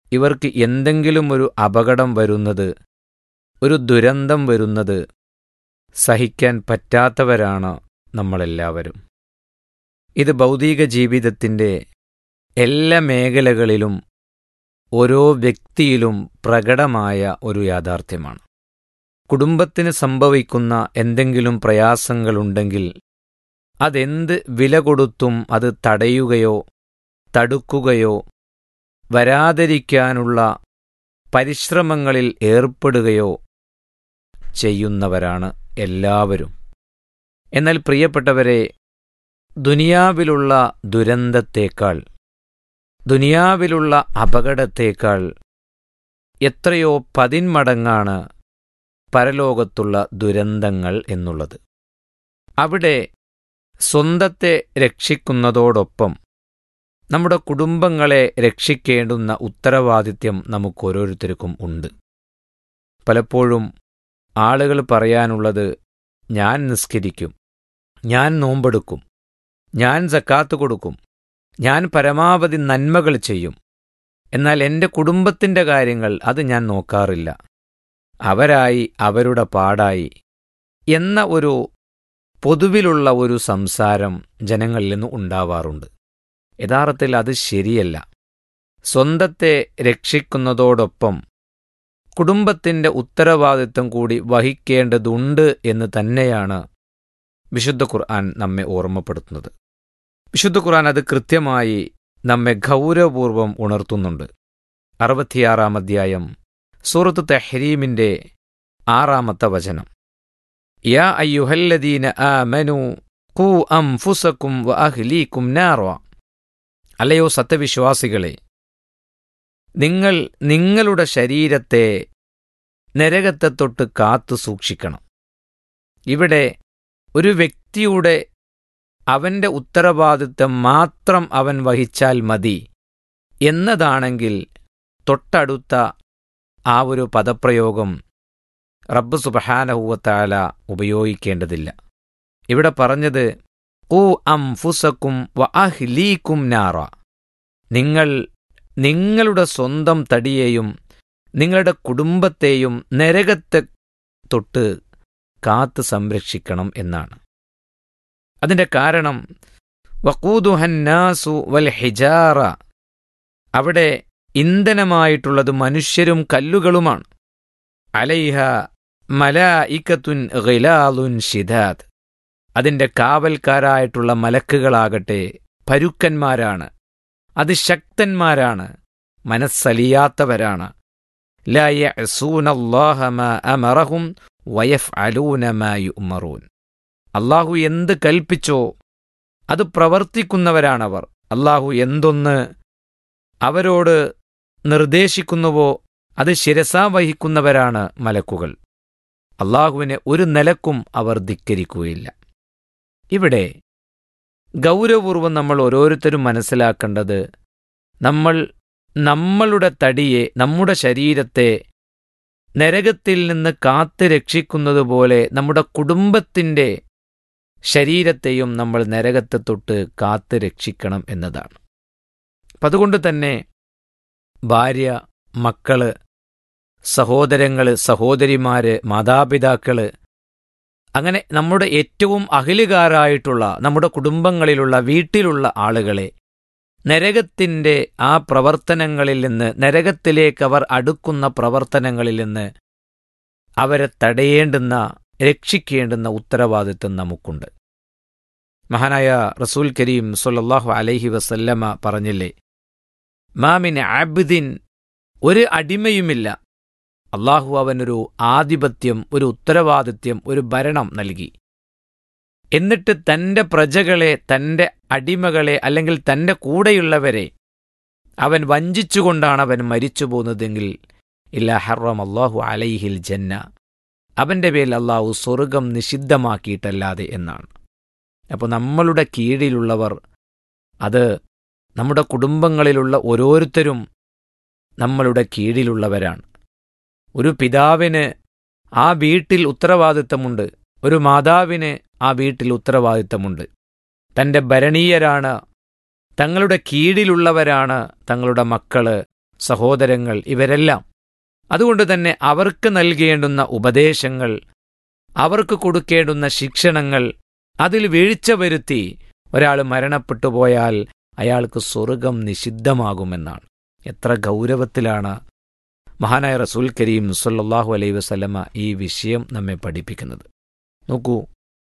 ഇവർക്ക് എന്തെങ്കിലും ഒരു അപകടം വരുന്നത് ഒരു ദുരന്തം വരുന്നത് സഹിക്കാൻ പറ്റാത്തവരാണ് നമ്മളെല്ലാവരും ഇത് ഭൗതിക ജീവിതത്തിൻ്റെ എല്ലാ മേഖലകളിലും ഓരോ വ്യക്തിയിലും പ്രകടമായ ഒരു യാഥാർത്ഥ്യമാണ് കുടുംബത്തിന് സംഭവിക്കുന്ന എന്തെങ്കിലും പ്രയാസങ്ങളുണ്ടെങ്കിൽ അതെന്ത് വില കൊടുത്തും അത് തടയുകയോ തടുക്കുകയോ വരാതിരിക്കാനുള്ള പരിശ്രമങ്ങളിൽ ഏർപ്പെടുകയോ ചെയ്യുന്നവരാണ് എല്ലാവരും എന്നാൽ പ്രിയപ്പെട്ടവരെ ദുനിയാവിലുള്ള ദുരന്തത്തേക്കാൾ ദുനിയാവിലുള്ള അപകടത്തേക്കാൾ എത്രയോ പതിന്മടങ്ങാണ് പരലോകത്തുള്ള ദുരന്തങ്ങൾ എന്നുള്ളത് അവിടെ സ്വന്തത്തെ രക്ഷിക്കുന്നതോടൊപ്പം നമ്മുടെ കുടുംബങ്ങളെ രക്ഷിക്കേണ്ടുന്ന ഉത്തരവാദിത്യം നമുക്കോരോരുത്തർക്കും ഉണ്ട് പലപ്പോഴും ആളുകൾ പറയാനുള്ളത് ഞാൻ നിസ്കരിക്കും ഞാൻ നോമ്പെടുക്കും ഞാൻ സക്കാത്ത് കൊടുക്കും ഞാൻ പരമാവധി നന്മകൾ ചെയ്യും എന്നാൽ എൻ്റെ കുടുംബത്തിൻ്റെ കാര്യങ്ങൾ അത് ഞാൻ നോക്കാറില്ല അവരായി അവരുടെ പാടായി എന്ന ഒരു പൊതുവിലുള്ള ഒരു സംസാരം ജനങ്ങളിൽ നിന്ന് ഉണ്ടാവാറുണ്ട് യഥാർത്ഥത്തിൽ അത് ശരിയല്ല സ്വന്തത്തെ രക്ഷിക്കുന്നതോടൊപ്പം കുടുംബത്തിൻ്റെ ഉത്തരവാദിത്വം കൂടി വഹിക്കേണ്ടതുണ്ട് എന്ന് തന്നെയാണ് വിശുദ്ധ ഖുർആൻ നമ്മെ ഓർമ്മപ്പെടുത്തുന്നത് വിശുദ്ധ ഖുർആൻ അത് കൃത്യമായി നമ്മെ ഗൗരവപൂർവം ഉണർത്തുന്നുണ്ട് അറുപത്തിയാറാം അധ്യായം സൂറത്ത് തെഹ്രീമിൻ്റെ ആറാമത്തെ വചനം യാ അയ്യുഹല്ലദീന ആമനു ഖൂ അംഫുസക്കും വ അഹ്ലീക്കും നാറ അല്ലയോ സത്യവിശ്വാസികളെ നിങ്ങൾ നിങ്ങളുടെ ശരീരത്തെ നരകത്തെ തൊട്ട് കാത്തു സൂക്ഷിക്കണം ഇവിടെ ഒരു വ്യക്തിയുടെ അവന്റെ ഉത്തരവാദിത്തം മാത്രം അവൻ വഹിച്ചാൽ മതി എന്നതാണെങ്കിൽ തൊട്ടടുത്ത ആ ഒരു പദപ്രയോഗം റബ്ബ് സുബഹാനഹൂവത്താല ഉപയോഗിക്കേണ്ടതില്ല ഇവിടെ പറഞ്ഞത് ഊ അംഫുസക്കും വ അഹ്ലീക്കും നാറ നിങ്ങൾ നിങ്ങളുടെ സ്വന്തം തടിയെയും നിങ്ങളുടെ കുടുംബത്തെയും നരകത്തെ തൊട്ട് കാത്ത് സംരക്ഷിക്കണം എന്നാണ് അതിന്റെ കാരണം വക്കൂദുഹന്നാസു വൽ ഹിജാറ അവിടെ ഇന്ധനമായിട്ടുള്ളത് മനുഷ്യരും കല്ലുകളുമാണ് അലൈഹ മലായിക്കത്തുൻ ഗിലാലുൻ ഷിദാദ് അതിന്റെ കാവൽക്കാരായിട്ടുള്ള മലക്കുകളാകട്ടെ പരുക്കന്മാരാണ് അതിശക്തന്മാരാണ് മനസ്സലിയാത്തവരാണ് ലാ യഅസൂനല്ലാഹ മാ അമറഹും വയഫ്അലൂന മാ യുഅ്മറൂൻ അള്ളാഹു എന്ത് കൽപ്പിച്ചോ അത് പ്രവർത്തിക്കുന്നവരാണവർ അള്ളാഹു എന്തൊന്ന് അവരോട് നിർദ്ദേശിക്കുന്നുവോ അത് ശിരസാ വഹിക്കുന്നവരാണ് മലക്കുകൾ അള്ളാഹുവിനെ ഒരു നിലക്കും അവർ ധിക്കരിക്കുകയില്ല ഇവിടെ ഗൗരവപൂർവ്വം നമ്മൾ ഓരോരുത്തരും മനസ്സിലാക്കേണ്ടത് നമ്മൾ നമ്മളുടെ തടിയെ നമ്മുടെ ശരീരത്തെ നരകത്തിൽ നിന്ന് കാത്ത് രക്ഷിക്കുന്നതുപോലെ നമ്മുടെ കുടുംബത്തിൻ്റെ ശരീരത്തെയും നമ്മൾ നരകത്തെ തൊട്ട് കാത്ത് രക്ഷിക്കണം എന്നതാണ് അപ്പം അതുകൊണ്ട് തന്നെ ഭാര്യ മക്കള് സഹോദരങ്ങള് സഹോദരിമാര് മാതാപിതാക്കള് അങ്ങനെ നമ്മുടെ ഏറ്റവും അഖിലുകാരായിട്ടുള്ള നമ്മുടെ കുടുംബങ്ങളിലുള്ള വീട്ടിലുള്ള ആളുകളെ നരകത്തിൻ്റെ ആ പ്രവർത്തനങ്ങളിൽ നിന്ന് നരകത്തിലേക്ക് അവർ അടുക്കുന്ന പ്രവർത്തനങ്ങളിൽ നിന്ന് അവരെ തടയേണ്ടുന്ന രക്ഷിക്കേണ്ടുന്ന ഉത്തരവാദിത്വം നമുക്കുണ്ട് മഹാനായ റസൂൽ കരീം സൊല്ലാഹു അലൈഹി വസല്ലമ പറഞ്ഞില്ലേ മാമിൻ ആബിദിൻ ഒരു അടിമയുമില്ല അള്ളാഹു അവനൊരു ആധിപത്യം ഒരു ഉത്തരവാദിത്യം ഒരു ഭരണം നൽകി എന്നിട്ട് തന്റെ പ്രജകളെ തന്റെ അടിമകളെ അല്ലെങ്കിൽ തന്റെ കൂടെയുള്ളവരെ അവൻ വഞ്ചിച്ചുകൊണ്ടാണ് അവൻ മരിച്ചു പോകുന്നതെങ്കിൽ ഇല്ല ഹറം അള്ളാഹു അലൈഹിൽ ജന്ന അവന്റെ പേരിൽ അള്ളാഹു സ്വർഗം നിഷിദ്ധമാക്കിയിട്ടല്ലാതെ എന്നാണ് അപ്പോൾ നമ്മളുടെ കീഴിലുള്ളവർ അത് നമ്മുടെ കുടുംബങ്ങളിലുള്ള ഓരോരുത്തരും നമ്മളുടെ കീഴിലുള്ളവരാണ് ഒരു പിതാവിന് ആ വീട്ടിൽ ഉത്തരവാദിത്തമുണ്ട് ഒരു മാതാവിന് ആ വീട്ടിൽ ഉത്തരവാദിത്തമുണ്ട് തൻ്റെ ഭരണീയരാണ് തങ്ങളുടെ കീഴിലുള്ളവരാണ് തങ്ങളുടെ മക്കള് സഹോദരങ്ങൾ ഇവരെല്ലാം അതുകൊണ്ട് തന്നെ അവർക്ക് നൽകേണ്ടുന്ന ഉപദേശങ്ങൾ അവർക്ക് കൊടുക്കേണ്ടുന്ന ശിക്ഷണങ്ങൾ അതിൽ വീഴ്ച വരുത്തി ഒരാൾ മരണപ്പെട്ടു പോയാൽ അയാൾക്ക് സ്വർഗം നിഷിദ്ധമാകുമെന്നാണ് എത്ര ഗൗരവത്തിലാണ് മഹാനായ റസൂൽ കരീം സല്ലല്ലാഹു അലൈഹി വസല്ലമ ഈ വിഷയം നമ്മെ പഠിപ്പിക്കുന്നത് നോക്കൂ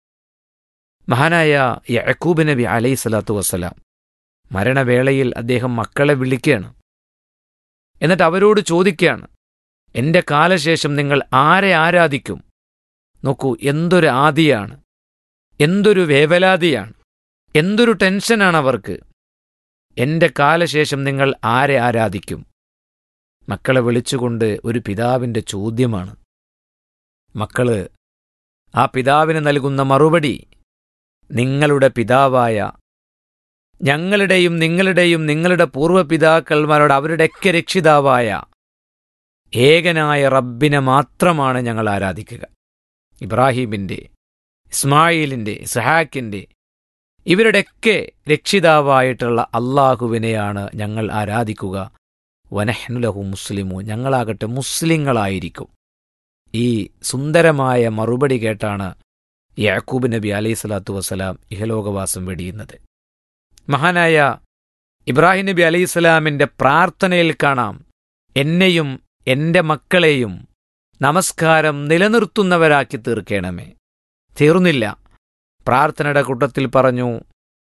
മഹാനായ യഅക്കൂബ് നബി അലൈഹി സ്വലാത്തു വസ്സലാം മരണവേളയിൽ അദ്ദേഹം മക്കളെ വിളിക്കുകയാണ് എന്നിട്ട് അവരോട് ചോദിക്കുകയാണ് എന്റെ കാലശേഷം നിങ്ങൾ ആരെ ആരാധിക്കും നോക്കൂ എന്തൊരു ആദിയാണ് എന്തൊരു വേവലാതിയാണ് എന്തൊരു ടെൻഷനാണ് അവർക്ക് എന്റെ കാലശേഷം നിങ്ങൾ ആരെ ആരാധിക്കും മക്കളെ വിളിച്ചുകൊണ്ട് ഒരു പിതാവിന്റെ ചോദ്യമാണ് മക്കള് ആ പിതാവിന് നൽകുന്ന മറുപടി നിങ്ങളുടെ പിതാവായ ഞങ്ങളുടെയും നിങ്ങളുടെയും നിങ്ങളുടെ പൂർവ്വപിതാക്കന്മാരോട് അവരുടെയൊക്കെ രക്ഷിതാവായ ഏകനായ റബ്ബിനെ മാത്രമാണ് ഞങ്ങൾ ആരാധിക്കുക ഇബ്രാഹീമിൻ്റെ ഇസ്മായിലിൻ്റെ ഇസ്ഹാക്കിൻ്റെ ഇവരുടെയൊക്കെ രക്ഷിതാവായിട്ടുള്ള അള്ളാഹുവിനെയാണ് ഞങ്ങൾ ആരാധിക്കുക വനഹ്നുലഹു മുസ്ലിമു ഞങ്ങളാകട്ടെ മുസ്ലിങ്ങളായിരിക്കും ഈ സുന്ദരമായ മറുപടി കേട്ടാണ് യാക്കൂബ് നബി അലൈഹി സ്വലാത്തു വസ്സലാം ഇഹലോകവാസം വെടിയുന്നത് മഹാനായ ഇബ്രാഹിം നബി അലൈഹി സ്വലാമിൻ്റെ പ്രാർത്ഥനയിൽ കാണാം എന്നെയും എൻ്റെ മക്കളെയും നമസ്കാരം നിലനിർത്തുന്നവരാക്കി തീർക്കണമേ തീർന്നില്ല പ്രാർത്ഥനയുടെ കൂട്ടത്തിൽ പറഞ്ഞു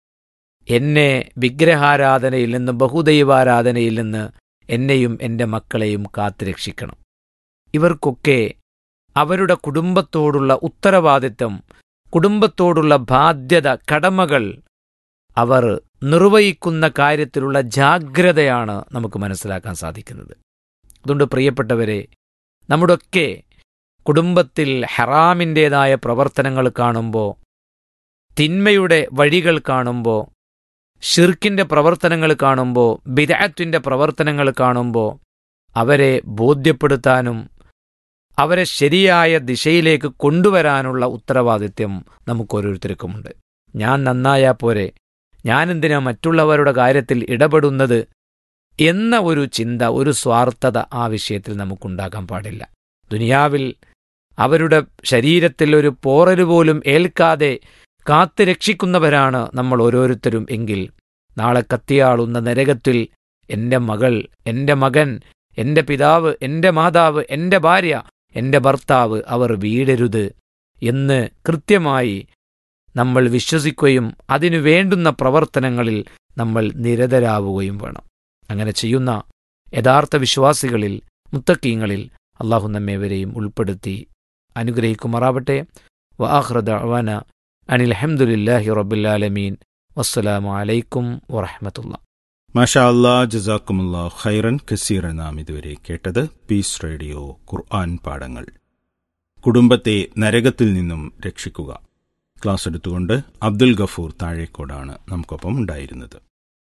എന്നെ വിഗ്രഹാരാധനയിൽ നിന്ന് ബഹുദൈവാരാധനയിൽ നിന്ന് എന്നെയും എൻ്റെ മക്കളെയും കാത്തുരക്ഷിക്കണം ഇവർക്കൊക്കെ അവരുടെ കുടുംബത്തോടുള്ള ഉത്തരവാദിത്തം കുടുംബത്തോടുള്ള ബാധ്യത കടമകൾ അവർ നിർവഹിക്കുന്ന കാര്യത്തിലുള്ള ജാഗ്രതയാണ് നമുക്ക് മനസ്സിലാക്കാൻ സാധിക്കുന്നത് അതുകൊണ്ട് പ്രിയപ്പെട്ടവരെ നമ്മുടെയൊക്കെ കുടുംബത്തിൽ ഹറാമിൻ്റേതായ പ്രവർത്തനങ്ങൾ കാണുമ്പോൾ തിന്മയുടെ വഴികൾ കാണുമ്പോൾ ഷിർക്കിൻ്റെ പ്രവർത്തനങ്ങൾ കാണുമ്പോൾ ബിദാറ്റിൻ്റെ പ്രവർത്തനങ്ങൾ കാണുമ്പോൾ അവരെ ബോധ്യപ്പെടുത്താനും അവരെ ശരിയായ ദിശയിലേക്ക് കൊണ്ടുവരാനുള്ള ഉത്തരവാദിത്യം നമുക്കോരോരുത്തർക്കുമുണ്ട് ഞാൻ നന്നായാ പോരെ ഞാനെന്തിനാ മറ്റുള്ളവരുടെ കാര്യത്തിൽ ഇടപെടുന്നത് എന്ന ഒരു ചിന്ത ഒരു സ്വാർത്ഥത ആ വിഷയത്തിൽ നമുക്കുണ്ടാകാൻ പാടില്ല ദുനിയാവിൽ അവരുടെ ശരീരത്തിൽ ഒരു പോറല് പോലും ഏൽക്കാതെ കാത്തു രക്ഷിക്കുന്നവരാണ് നമ്മൾ ഓരോരുത്തരും എങ്കിൽ നാളെ കത്തിയാളുന്ന നരകത്തിൽ എൻ്റെ മകൾ എൻ്റെ മകൻ എൻ്റെ പിതാവ് എൻ്റെ മാതാവ് എൻ്റെ ഭാര്യ എൻ്റെ ഭർത്താവ് അവർ വീടരുത് എന്ന് കൃത്യമായി നമ്മൾ വിശ്വസിക്കുകയും അതിനു വേണ്ടുന്ന പ്രവർത്തനങ്ങളിൽ നമ്മൾ നിരതരാവുകയും വേണം അങ്ങനെ ചെയ്യുന്ന യഥാർത്ഥ വിശ്വാസികളിൽ മുത്തക്കീങ്ങളിൽ അള്ളാഹു നമ്മേവരെയും ഉൾപ്പെടുത്തി അനുഗ്രഹിക്കുമാറാവട്ടെ വാഹ്റദ അവന അനിൽ അഹമ്മദുലില്ലാഹി റബ്ബുല്ലാലമീൻ വസ്സലാമു അലൈക്കും വറഹമത്തുള്ള മാഷാ അല്ലാ ജസാക്കുമുല്ലാ ഖൈറൻ കസീർ നാം ഇതുവരെ കേട്ടത് പീസ് റേഡിയോ ഖുർആൻ പാഠങ്ങൾ കുടുംബത്തെ നരകത്തിൽ നിന്നും രക്ഷിക്കുക ക്ലാസ് എടുത്തുകൊണ്ട് അബ്ദുൽ ഗഫൂർ താഴേക്കോടാണ് നമുക്കൊപ്പം ഉണ്ടായിരുന്നത്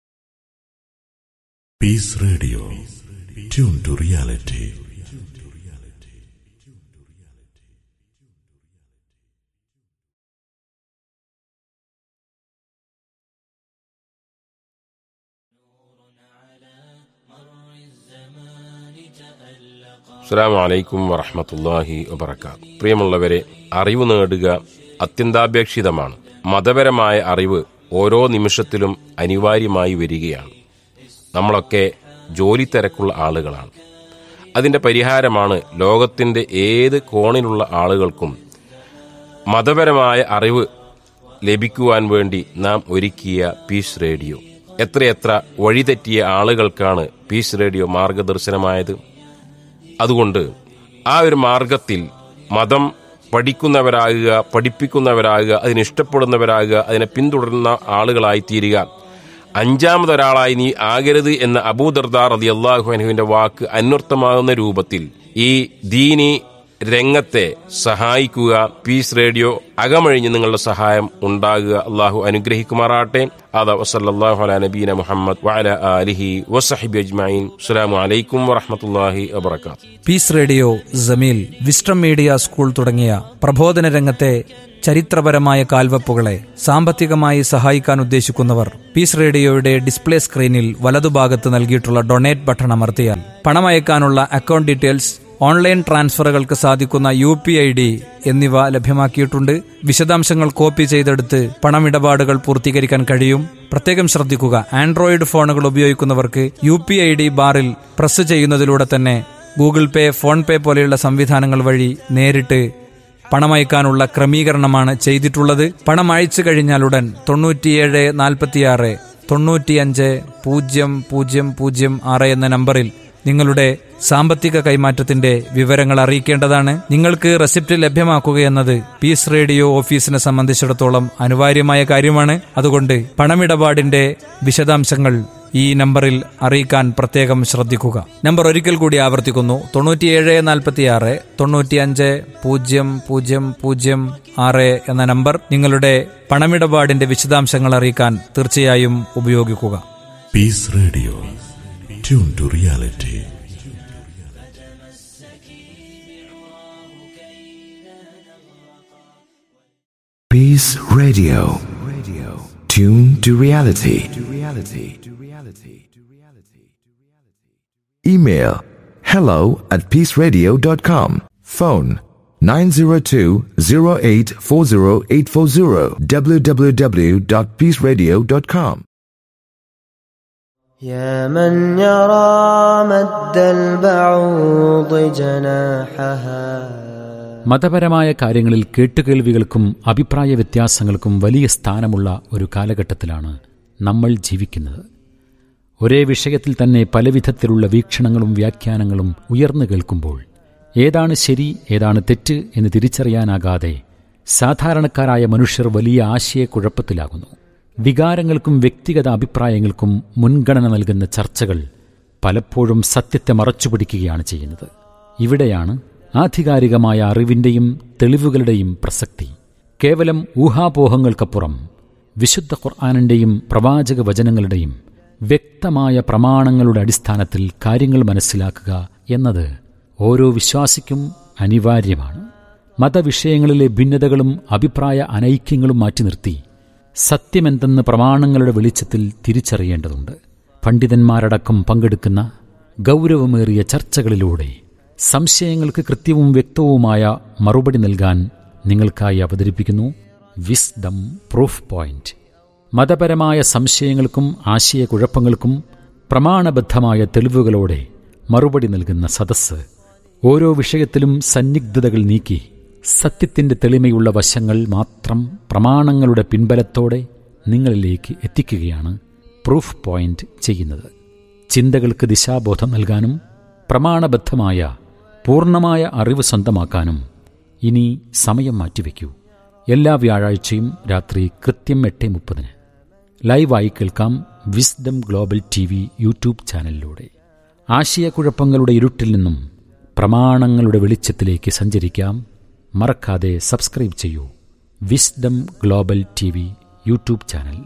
Peace Radio. Tune to reality. അസ്സാം വലൈക്കും വറഹമത്തല്ലാഹി വബർക്കാത്ത് പ്രിയമുള്ളവരെ അറിവ് നേടുക അത്യന്താപേക്ഷിതമാണ് മതപരമായ അറിവ് ഓരോ നിമിഷത്തിലും അനിവാര്യമായി വരികയാണ് നമ്മളൊക്കെ ജോലി തിരക്കുള്ള ആളുകളാണ് അതിന്റെ പരിഹാരമാണ് ലോകത്തിന്റെ ഏത് കോണിലുള്ള ആളുകൾക്കും മതപരമായ അറിവ് ലഭിക്കുവാൻ വേണ്ടി നാം ഒരുക്കിയ പീസ് റേഡിയോ എത്രയെത്ര വഴിതെറ്റിയ ആളുകൾക്കാണ് പീസ് റേഡിയോ മാർഗദർശനമായത് അതുകൊണ്ട് ആ ഒരു മാർഗത്തിൽ മതം പഠിക്കുന്നവരാകുക പഠിപ്പിക്കുന്നവരാകുക അതിനെ ഇഷ്ടപ്പെടുന്നവരാകുക അതിനെ പിന്തുടരുന്ന ആളുകളായി തീരുക അഞ്ചാമതൊരാളായി നീ ആകരുത് എന്ന അബൂദർദാർ അതി അള്ളാഹു അനുവിന്റെ വാക്ക് അന്വർത്ഥമാകുന്ന രൂപത്തിൽ ഈ ദീനി രംഗത്തെ സഹായിക്കുക പീസ് റേഡിയോ അകമഴിഞ്ഞ് നിങ്ങളുടെ സഹായം ഉണ്ടാകുക അള്ളാഹു അനുഗ്രഹിക്കുമാറാട്ടെ അതാ വസല്ലാഹു അല നബീന മുഹമ്മദ് വഅല ആലിഹി വസഹിബി അജ്മഈൻ അസ്സലാമു അലൈക്കും വറഹ്മത്തുള്ളാഹി വബറകാതുഹു peace radio Jameel wisdom media school തുടങ്ങിയ പ്രബോധന രംഗത്തെ ചരിത്രപരമായ കാൽവെപ്പുകളെ സാമ്പത്തികമായി സഹായിക്കാൻ ഉദ്ദേശിക്കുന്നവർ പീസ് റേഡിയോയുടെ ഡിസ്പ്ലേ സ്ക്രീനിൽ വലതുഭാഗത്ത് നൽകിയിട്ടുള്ള ഡൊണേറ്റ് ബട്ടൺ അമർത്തിയാൽ പണമയക്കാനുള്ള അക്കൗണ്ട് ഡീറ്റെയിൽസ് ഓൺലൈൻ ട്രാൻസ്ഫറുകൾക്ക് സാധിക്കുന്ന യു പി ഐ ഡി എന്നിവ ലഭ്യമാക്കിയിട്ടുണ്ട് വിശദാംശങ്ങൾ കോപ്പി ചെയ്തെടുത്ത് പണമിടപാടുകൾ പൂർത്തീകരിക്കാൻ കഴിയും പ്രത്യേകം ശ്രദ്ധിക്കുക ആൻഡ്രോയിഡ് ഫോണുകൾ ഉപയോഗിക്കുന്നവർക്ക് യു പി ഐ ഡി ബാറിൽ പ്രസ് ചെയ്യുന്നതിലൂടെ തന്നെ ഗൂഗിൾ പേ ഫോൺ പേ പോലെയുള്ള സംവിധാനങ്ങൾ വഴി നേരിട്ട് പണമയക്കാനുള്ള ക്രമീകരണമാണ് ചെയ്തിട്ടുള്ളത് പണം അയച്ചു കഴിഞ്ഞാലുടൻ തൊണ്ണൂറ്റിയേഴ് നാൽപ്പത്തിയാറ് തൊണ്ണൂറ്റിയഞ്ച് പൂജ്യം പൂജ്യം പൂജ്യം ആറ് എന്ന നമ്പറിൽ നിങ്ങളുടെ സാമ്പത്തിക കൈമാറ്റത്തിന്റെ വിവരങ്ങൾ അറിയിക്കേണ്ടതാണ് നിങ്ങൾക്ക് റെസിപ്റ്റ് ലഭ്യമാക്കുക എന്നത് പീസ് റേഡിയോ ഓഫീസിനെ സംബന്ധിച്ചിടത്തോളം അനിവാര്യമായ കാര്യമാണ് അതുകൊണ്ട് പണമിടപാടിന്റെ വിശദാംശങ്ങൾ ഈ നമ്പറിൽ അറിയിക്കാൻ പ്രത്യേകം ശ്രദ്ധിക്കുക നമ്പർ ഒരിക്കൽ കൂടി ആവർത്തിക്കുന്നു തൊണ്ണൂറ്റിയേഴ് നാൽപ്പത്തിയാറ് തൊണ്ണൂറ്റിയഞ്ച് പൂജ്യം പൂജ്യം പൂജ്യം ആറ് എന്ന നമ്പർ നിങ്ങളുടെ പണമിടപാടിന്റെ വിശദാംശങ്ങൾ അറിയിക്കാൻ തീർച്ചയായും ഉപയോഗിക്കുക Peace Radio. Tune to reality. Peace Radio. Radio. Tune to reality. To reality. To reality. To reality. Email hello at peaceradio.com. Phone 902-0840840 www.peaceradio.com. يا من يرى مد البعوض جناحها മതപരമായ കാര്യങ്ങളിൽ കേട്ടുകേൾവികൾക്കും അഭിപ്രായ വ്യത്യാസങ്ങൾക്കും വലിയ സ്ഥാനമുള്ള ഒരു കാലഘട്ടത്തിലാണ് നമ്മൾ ജീവിക്കുന്നത് ഒരേ വിഷയത്തിൽ തന്നെ പലവിധത്തിലുള്ള വീക്ഷണങ്ങളും വ്യാഖ്യാനങ്ങളും ഉയർന്നു കേൾക്കുമ്പോൾ ഏതാണ് ശരി ഏതാണ് തെറ്റ് എന്ന് തിരിച്ചറിയാനാകാതെ സാധാരണക്കാരായ മനുഷ്യർ വലിയ ആശയക്കുഴപ്പത്തിലാകുന്നു വികാരങ്ങൾക്കും വ്യക്തിഗത അഭിപ്രായങ്ങൾക്കും മുൻഗണന നൽകുന്ന ചർച്ചകൾ പലപ്പോഴും സത്യത്തെ മറച്ചുപിടിക്കുകയാണ് ചെയ്യുന്നത് ഇവിടെയാണ് ആധികാരികമായ അറിവിന്റെയും തെളിവുകളുടെയും പ്രസക്തി കേവലം ഊഹാപോഹങ്ങൾക്കപ്പുറം വിശുദ്ധ ഖുർആാനിന്റെയും പ്രവാചക വചനങ്ങളുടെയും വ്യക്തമായ പ്രമാണങ്ങളുടെ അടിസ്ഥാനത്തിൽ കാര്യങ്ങൾ മനസ്സിലാക്കുക എന്നത് ഓരോ വിശ്വാസിക്കും അനിവാര്യമാണ് മതവിഷയങ്ങളിലെ ഭിന്നതകളും അഭിപ്രായ അനൈക്യങ്ങളും മാറ്റി നിർത്തി സത്യമെന്തെന്ന് പ്രമാണങ്ങളുടെ വെളിച്ചത്തിൽ തിരിച്ചറിയേണ്ടതുണ്ട് പണ്ഡിതന്മാരടക്കം പങ്കെടുക്കുന്ന ഗൗരവമേറിയ ചർച്ചകളിലൂടെ സംശയങ്ങൾക്ക് കൃത്യവും വ്യക്തവുമായ മറുപടി നൽകാൻ നിങ്ങൾക്കായി അവതരിപ്പിക്കുന്നു വിസ്ഡം പ്രൂഫ് പോയിന്റ് മതപരമായ സംശയങ്ങൾക്കും ആശയക്കുഴപ്പങ്ങൾക്കും പ്രമാണബദ്ധമായ തെളിവുകളോടെ മറുപടി നൽകുന്ന സദസ്സ് ഓരോ വിഷയത്തിലും സന്നിഗ്ധതകൾ നീക്കി സത്യത്തിന്റെ തെളിമയുള്ള വശങ്ങൾ മാത്രം പ്രമാണങ്ങളുടെ പിൻബലത്തോടെ നിങ്ങളിലേക്ക് എത്തിക്കുകയാണ് പ്രൂഫ് പോയിന്റ് ചെയ്യുന്നത് ചിന്തകൾക്ക് ദിശാബോധം നൽകാനും പ്രമാണബദ്ധമായ പൂർണ്ണമായ അറിവ് സ്വന്തമാക്കാനും ഇനി സമയം മാറ്റിവെക്കൂ എല്ലാ വ്യാഴാഴ്ചയും രാത്രി കൃത്യം എട്ട് മുപ്പതിന് ലൈവായി കേൾക്കാം വിസ്ഡം ഗ്ലോബൽ ടി വി യൂട്യൂബ് ചാനലിലൂടെ ആശയക്കുഴപ്പങ്ങളുടെ ഇരുട്ടിൽ നിന്നും പ്രമാണങ്ങളുടെ വെളിച്ചത്തിലേക്ക് സഞ്ചരിക്കാം മറക്കാതെ സബ്സ്ക്രൈബ് ചെയ്യൂ wisdom global T V YouTube channel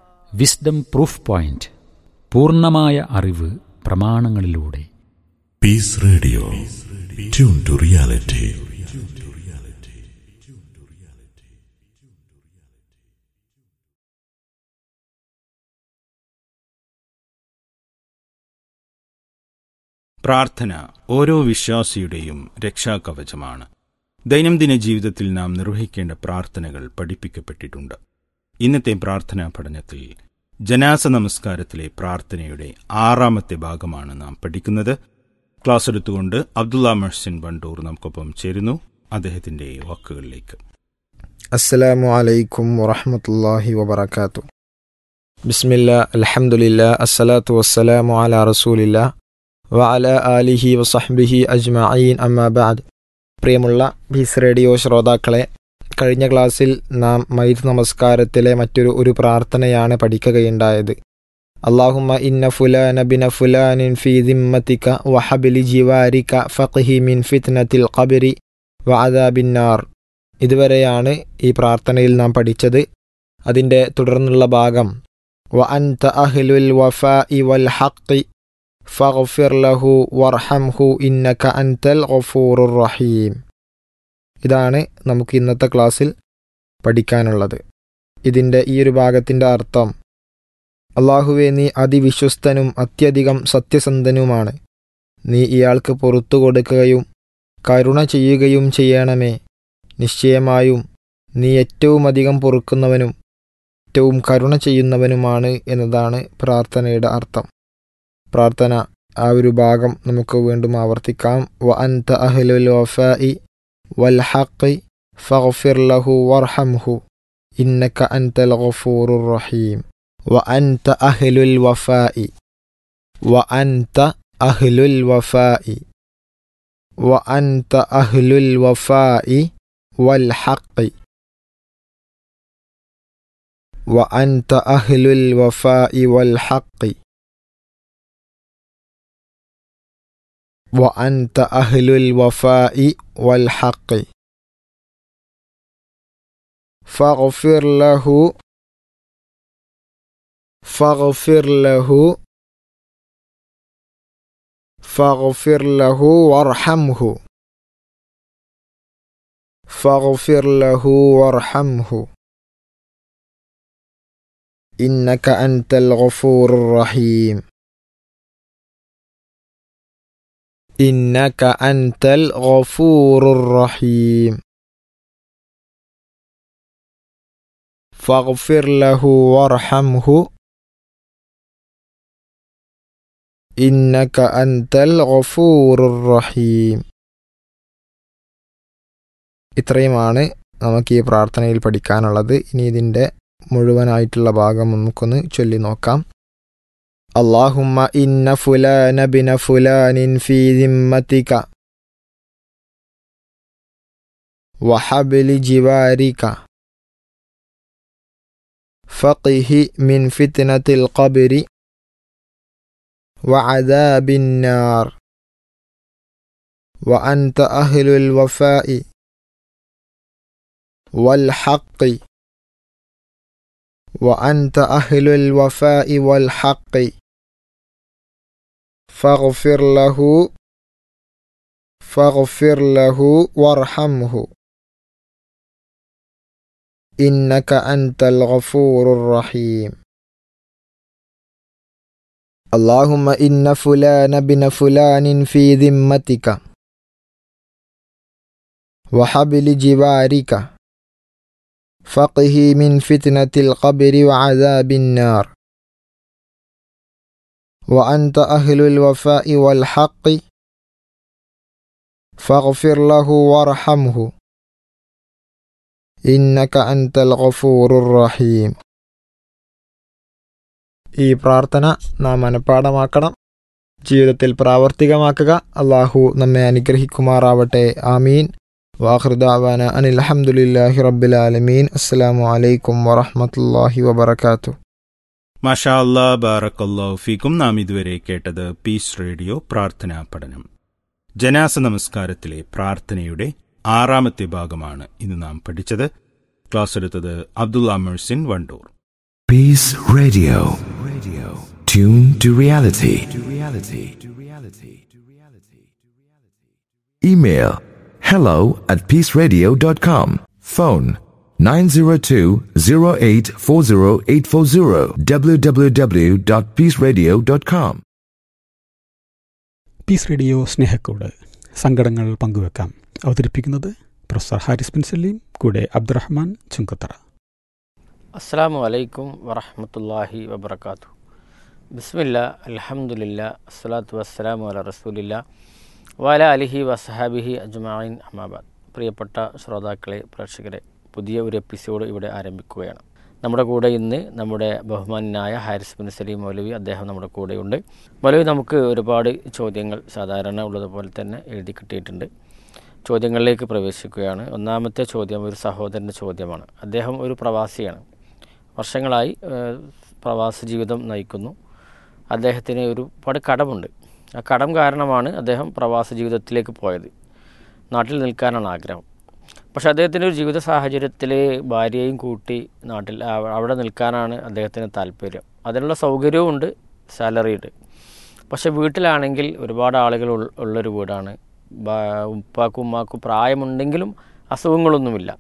wisdom proof point പൂർണ്ണമായ അറിവ് പ്രമാണങ്ങളിലൂടെ Peace Radio. Tune to reality. പ്രാർത്ഥന ഓരോ വിശ്വാസിയുടെയും രക്ഷാകവചമാണ് ദൈനംദിന ജീവിതത്തിൽ നാം നിർവഹിക്കേണ്ട പ്രാർത്ഥനകൾ പഠിപ്പിക്കപ്പെട്ടിട്ടുണ്ട് ഇന്നത്തെ പ്രാർത്ഥനാ പഠനത്തിൽ ജനാസ നമസ്കാരത്തിലെ പ്രാർത്ഥനയുടെ ആറാമത്തെ ഭാഗമാണ് നാം പഠിക്കുന്നത് ക്ലാസ് എടുത്തുകൊണ്ട് അബ്ദുള്ള മെഹ്സിൻ ബണ്ടൂർ നമുക്കൊപ്പം ചേരുന്നു അദ്ദേഹത്തിന്റെ വാക്കുകളിലേക്ക് السلام عليكم ورحمة الله وبركاته بسم الله الحمد لله الصلاة والسلام على رسول الله وعلى آله وصحبه أجمعين أما بعد പ്രിയമുള്ള പീസ് റേഡിയോ ശ്രോതാക്കളെ കഴിഞ്ഞ ക്ലാസ്സിൽ നാം മൈത് നമസ്കാരത്തിലെ മറ്റൊരു ഒരു പ്രാർത്ഥനയാണ് പഠിക്കുകയുണ്ടായത് അള്ളാഹുമ്മ ഇന്ന ഫുലാന ബിന ഫുലാനിൻ ഫി ദിമ്മത്തിക വഹബിലി ജിവാരിക ഫഖ്ഹി മിൻ ഫിത്നത്തിൽ ഖബരി വഅദാബിന്നാർ ഇതുവരെയാണ് ഈ പ്രാർത്ഥനയിൽ നാം പഠിച്ചത് അതിൻ്റെ തുടർന്നുള്ള ഭാഗം വ അൻത അഹ്ലുൽ വഫാഇ വൽ ഹഖ് ഫഗ്ഫിർ ലഹു വർഹംഹു ഇന്നക അൻതൽ ഗഫൂറുർ റഹീം ഇതാണ് നമുക്ക് ഇന്നത്തെ ക്ലാസ്സിൽ പഠിക്കാനുള്ളത് ഇതിൻ്റെ ഈ ഒരു ഭാഗത്തിൻ്റെ അർത്ഥം അള്ളാഹുവെ നീ അതിവിശ്വസ്തനും അത്യധികം സത്യസന്ധനുമാണ് നീ ഇയാൾക്ക് പുറത്തു കൊടുക്കുകയും കരുണ ചെയ്യുകയും ചെയ്യണമേ നിശ്ചയമായും നീ ഏറ്റവും അധികം പൊറുക്കുന്നവനും ഏറ്റവും കരുണ ചെയ്യുന്നവനുമാണ് എന്നതാണ് പ്രാർത്ഥനയുടെ അർത്ഥം പ്രാർത്ഥന ആ ഒരു ഭാഗം നമുക്ക് വീണ്ടും ആവർത്തിക്കാം വ അൻത അഹ്ലുൽ വഫാഇ വൽ ഹഖ് ഫഗ്ഫിർ ലഹു വർഹംഹു ഇന്നക അൻതൽ ഗഫൂറുർ റഹീം വ അൻത അഹ്ലുൽ വഫാഇ വ അൻത അഹ്ലുൽ വഫാഇ വ അൻത അഹ്ലുൽ വഫാഇ വൽ ഹഖ് وأنت أهل الوفاء والحق وأنت أهل الوفاء والحق فاغفر له فاغفر له فاغفر له وارحمه فاغفر له وارحمه إنك أنت الغفور الرحيم إنك أنت الغفور الرحيم فاغفر له وارحمه إنك أنت الغفور الرحيم ഇത്രയുമാണ് നമുക്ക് ഈ പ്രാർത്ഥനയിൽ പഠിക്കാനുള്ളത് ഇനി ഇതിൻ്റെ മുഴുവനായിട്ടുള്ള ഭാഗം നമുക്കൊന്ന് ചൊല്ലി നോക്കാം اللهم إن فلان بن فلان في ذمتك وحبل جوارك فقه من فتنة القبر وعذاب النار وأنت أهل الوفاء والحق وأنت أهل الوفاء والحق فاغفر له فاغفر له وارحمه إنك أنت الغفور الرحيم اللهم إن فلان بن فلان في ذمتك وحبل جوارك فقه من فتنة القبر وعذاب النار وأنت أهل الوفاء والحق فاغفر له وارحمه إنك أنت الغفور الرحيم ഈ പ്രാർത്ഥന നാം മനഃപ്പാടമാക്കണം ജീവിതത്തിൽ പ്രാവർത്തികമാക്കുക അള്ളാഹു നമ്മെ അനുഗ്രഹിക്കുമാറാവട്ടെ ആമീൻ വാഹൃദാവാന അനിൽ അഹമ്മദില്ലാഹി റബ്ബിൽ ആലമീൻ അസ്സലാമു അലൈക്കും വറഹ്മത്തുള്ളാഹി വബറകാതുഹു മാഷാ അല്ലാ ബാറക്കല്ലാഹു ഫീക്കും നാം ഇതുവരെ കേട്ടത് പീസ് റേഡിയോ പ്രാർത്ഥനാ പഠനം ജനാസ നമസ്കാരത്തിലെ പ്രാർത്ഥനയുടെ ആറാമത്തെ ഭാഗമാണ് ഇന്ന് നാം പഠിച്ചത് ക്ലാസ് എടുത്തത് Abdulla Mersin Wandoor Peace Radio. Radio. Tune to reality. To reality. To reality. To reality. Email hello at peaceradio.com. Phone 902-0840840 www.peaceradio.com. Peace radio സ്നേഹക്കൂട് സങ്കടങ്ങൾ പങ്കുവെക്കാം അവതരിപ്പിക്കുന്നത് പ്രൊഫസർ ഹാരിസ് ബിൻ സലീം കൂടെ അബ്ദുറഹ്മാൻ ചുങ്കത്തറ അസ്സാം വലൈക്കും വറഹമത്തല്ലാഹി വബർക്കാത്തു ബിസ്മില്ല അലഹമുല്ല അസ്സലാത്തു വസ്സലാമു അല റസൂലില്ല വാല അലിഹി വസഹാബിഹി അജ്മായിൻ അഹമാബാദ് പ്രിയപ്പെട്ട ശ്രോതാക്കളെ പ്രേക്ഷകരെ പുതിയ ഒരു എപ്പിസോഡ് ഇവിടെ ആരംഭിക്കുകയാണ് നമ്മുടെ കൂടെ ഇന്ന് നമ്മുടെ ബഹുമാനായ ഹാരിസ് ബിൻ സലീം മൗലവി അദ്ദേഹം നമ്മുടെ കൂടെയുണ്ട് മൗലവി നമുക്ക് ഒരുപാട് ചോദ്യങ്ങൾ സാധാരണ ഉള്ളതുപോലെ തന്നെ എഴുതി കിട്ടിയിട്ടുണ്ട് ചോദ്യങ്ങളിലേക്ക് പ്രവേശിക്കുകയാണ് ഒന്നാമത്തെ ചോദ്യം ഒരു സഹോദരൻ്റെ ചോദ്യമാണ് അദ്ദേഹം ഒരു പ്രവാസിയാണ് വർഷങ്ങളായി ഏഹ്, പ്രവാസ ജീവിതം നയിക്കുന്നു അദ്ദേഹത്തിന് ഒരുപാട് കടമുണ്ട് ആ കടം കാരണമാണ് അദ്ദേഹം പ്രവാസ ജീവിതത്തിലേക്ക് പോയത് നാട്ടിൽ നിൽക്കാനാണ് ആഗ്രഹം പക്ഷേ അദ്ദേഹത്തിൻ്റെ ഒരു ജീവിത സാഹചര്യത്തിൽ ഭാര്യയെയും കൂട്ടി നാട്ടിൽ അവ- അവിടെ നിൽക്കാനാണ് അദ്ദേഹത്തിന് താല്പര്യം അതിനുള്ള സൗകര്യവും ഉണ്ട് സാലറി ഉണ്ട് പക്ഷേ വീട്ടിലാണെങ്കിൽ ഒരുപാട് ആളുകൾ ഉൾ- ഉള്ളൊരു വീടാണ് ബാ- ഉപ്പാക്കും ഉമ്മാക്കും പ്രായമുണ്ടെങ്കിലും അസുഖങ്ങളൊന്നുമില്ല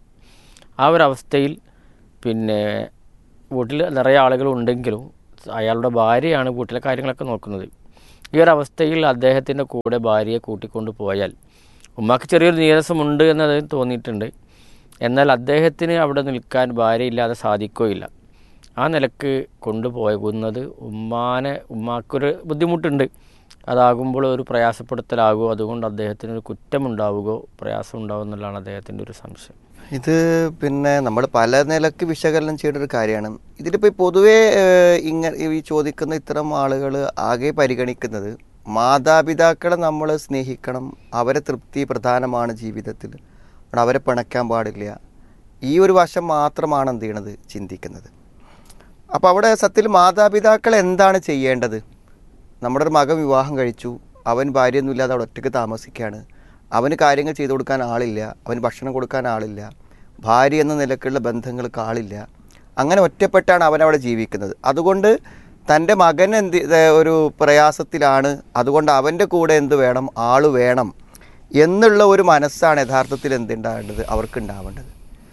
ആ ഒരു അവസ്ഥയിൽ പിന്നെ വീട്ടിൽ നിറയെ ആളുകൾ ഉണ്ടെങ്കിലും അയാളുടെ ഭാര്യയാണ് വീട്ടിലെ കാര്യങ്ങളൊക്കെ നോക്കുന്നത് ഈ ഒരു അവസ്ഥയിൽ അദ്ദേഹത്തിൻ്റെ കൂടെ ഭാര്യയെ കൂട്ടിക്കൊണ്ട് പോയാൽ ഉമ്മാക്ക് ചെറിയൊരു നീരസമുണ്ട് എന്നത് തോന്നിയിട്ടുണ്ട് എന്നാൽ അദ്ദേഹത്തിന് അവിടെ നിൽക്കാൻ ഭാര്യയില്ലാതെ സാധിക്കുകയില്ല ആ നിലക്ക് കൊണ്ടുപോകുന്നത് ഉമ്മാനെ ഉമ്മാക്കൊരു ബുദ്ധിമുട്ടുണ്ട് അതാകുമ്പോൾ ഒരു പ്രയാസപ്പെടുത്തലാകുമോ അതുകൊണ്ട് അദ്ദേഹത്തിന് ഒരു കുറ്റമുണ്ടാവുകയോ പ്രയാസം ഉണ്ടാവുമോ എന്നുള്ളതാണ് അദ്ദേഹത്തിൻ്റെ ഒരു സംശയം ഇത് പിന്നെ നമ്മൾ പല നിലക്ക് വിശകലനം ചെയ്യേണ്ട ഒരു കാര്യമാണ് ഇതിലിപ്പോൾ പൊതുവേ ഏഹ്, ഇങ്ങനെ ഈ ചോദിക്കുന്ന ഇത്തരം ആളുകൾ ആകെ പരിഗണിക്കുന്നത് മാതാപിതാക്കളെ നമ്മൾ സ്നേഹിക്കണം അവരെ തൃപ്തി പ്രധാനമാണ് ജീവിതത്തിൽ അവിടെ അവരെ പിണയ്ക്കാൻ പാടില്ല ഈ ഒരു വശം മാത്രമാണ് എന്ത് ചെയ്യണത് ചിന്തിക്കുന്നത് അപ്പോൾ അവിടെ സത്യത്തിൽ മാതാപിതാക്കൾ എന്താണ് ചെയ്യേണ്ടത് നമ്മുടെ ഒരു മകൻ വിവാഹം കഴിച്ചു അവൻ ഭാര്യയൊന്നുമില്ലാതെ അവിടെ ഒറ്റയ്ക്ക് താമസിക്കുകയാണ് അവന് കാര്യങ്ങൾ ചെയ്തു കൊടുക്കാൻ ആളില്ല അവന് ഭക്ഷണം കൊടുക്കാൻ ആളില്ല ഭാര്യ എന്ന നിലക്കുള്ള ബന്ധങ്ങൾക്ക് ആളില്ല അങ്ങനെ ഒറ്റപ്പെട്ടാണ് അവൻ അവിടെ ജീവിക്കുന്നത് അതുകൊണ്ട് തൻ്റെ മകൻ എന്ത് ഇത് ഒരു പ്രയാസത്തിലാണ് അതുകൊണ്ട് അവൻ്റെ കൂടെ എന്ത് വേണം ആള് വേണം എന്നുള്ള ഒരു മനസ്സാണ് യഥാർത്ഥത്തിൽ എന്തുണ്ടാവേണ്ടത് അവർക്ക് ഉണ്ടാവേണ്ടത്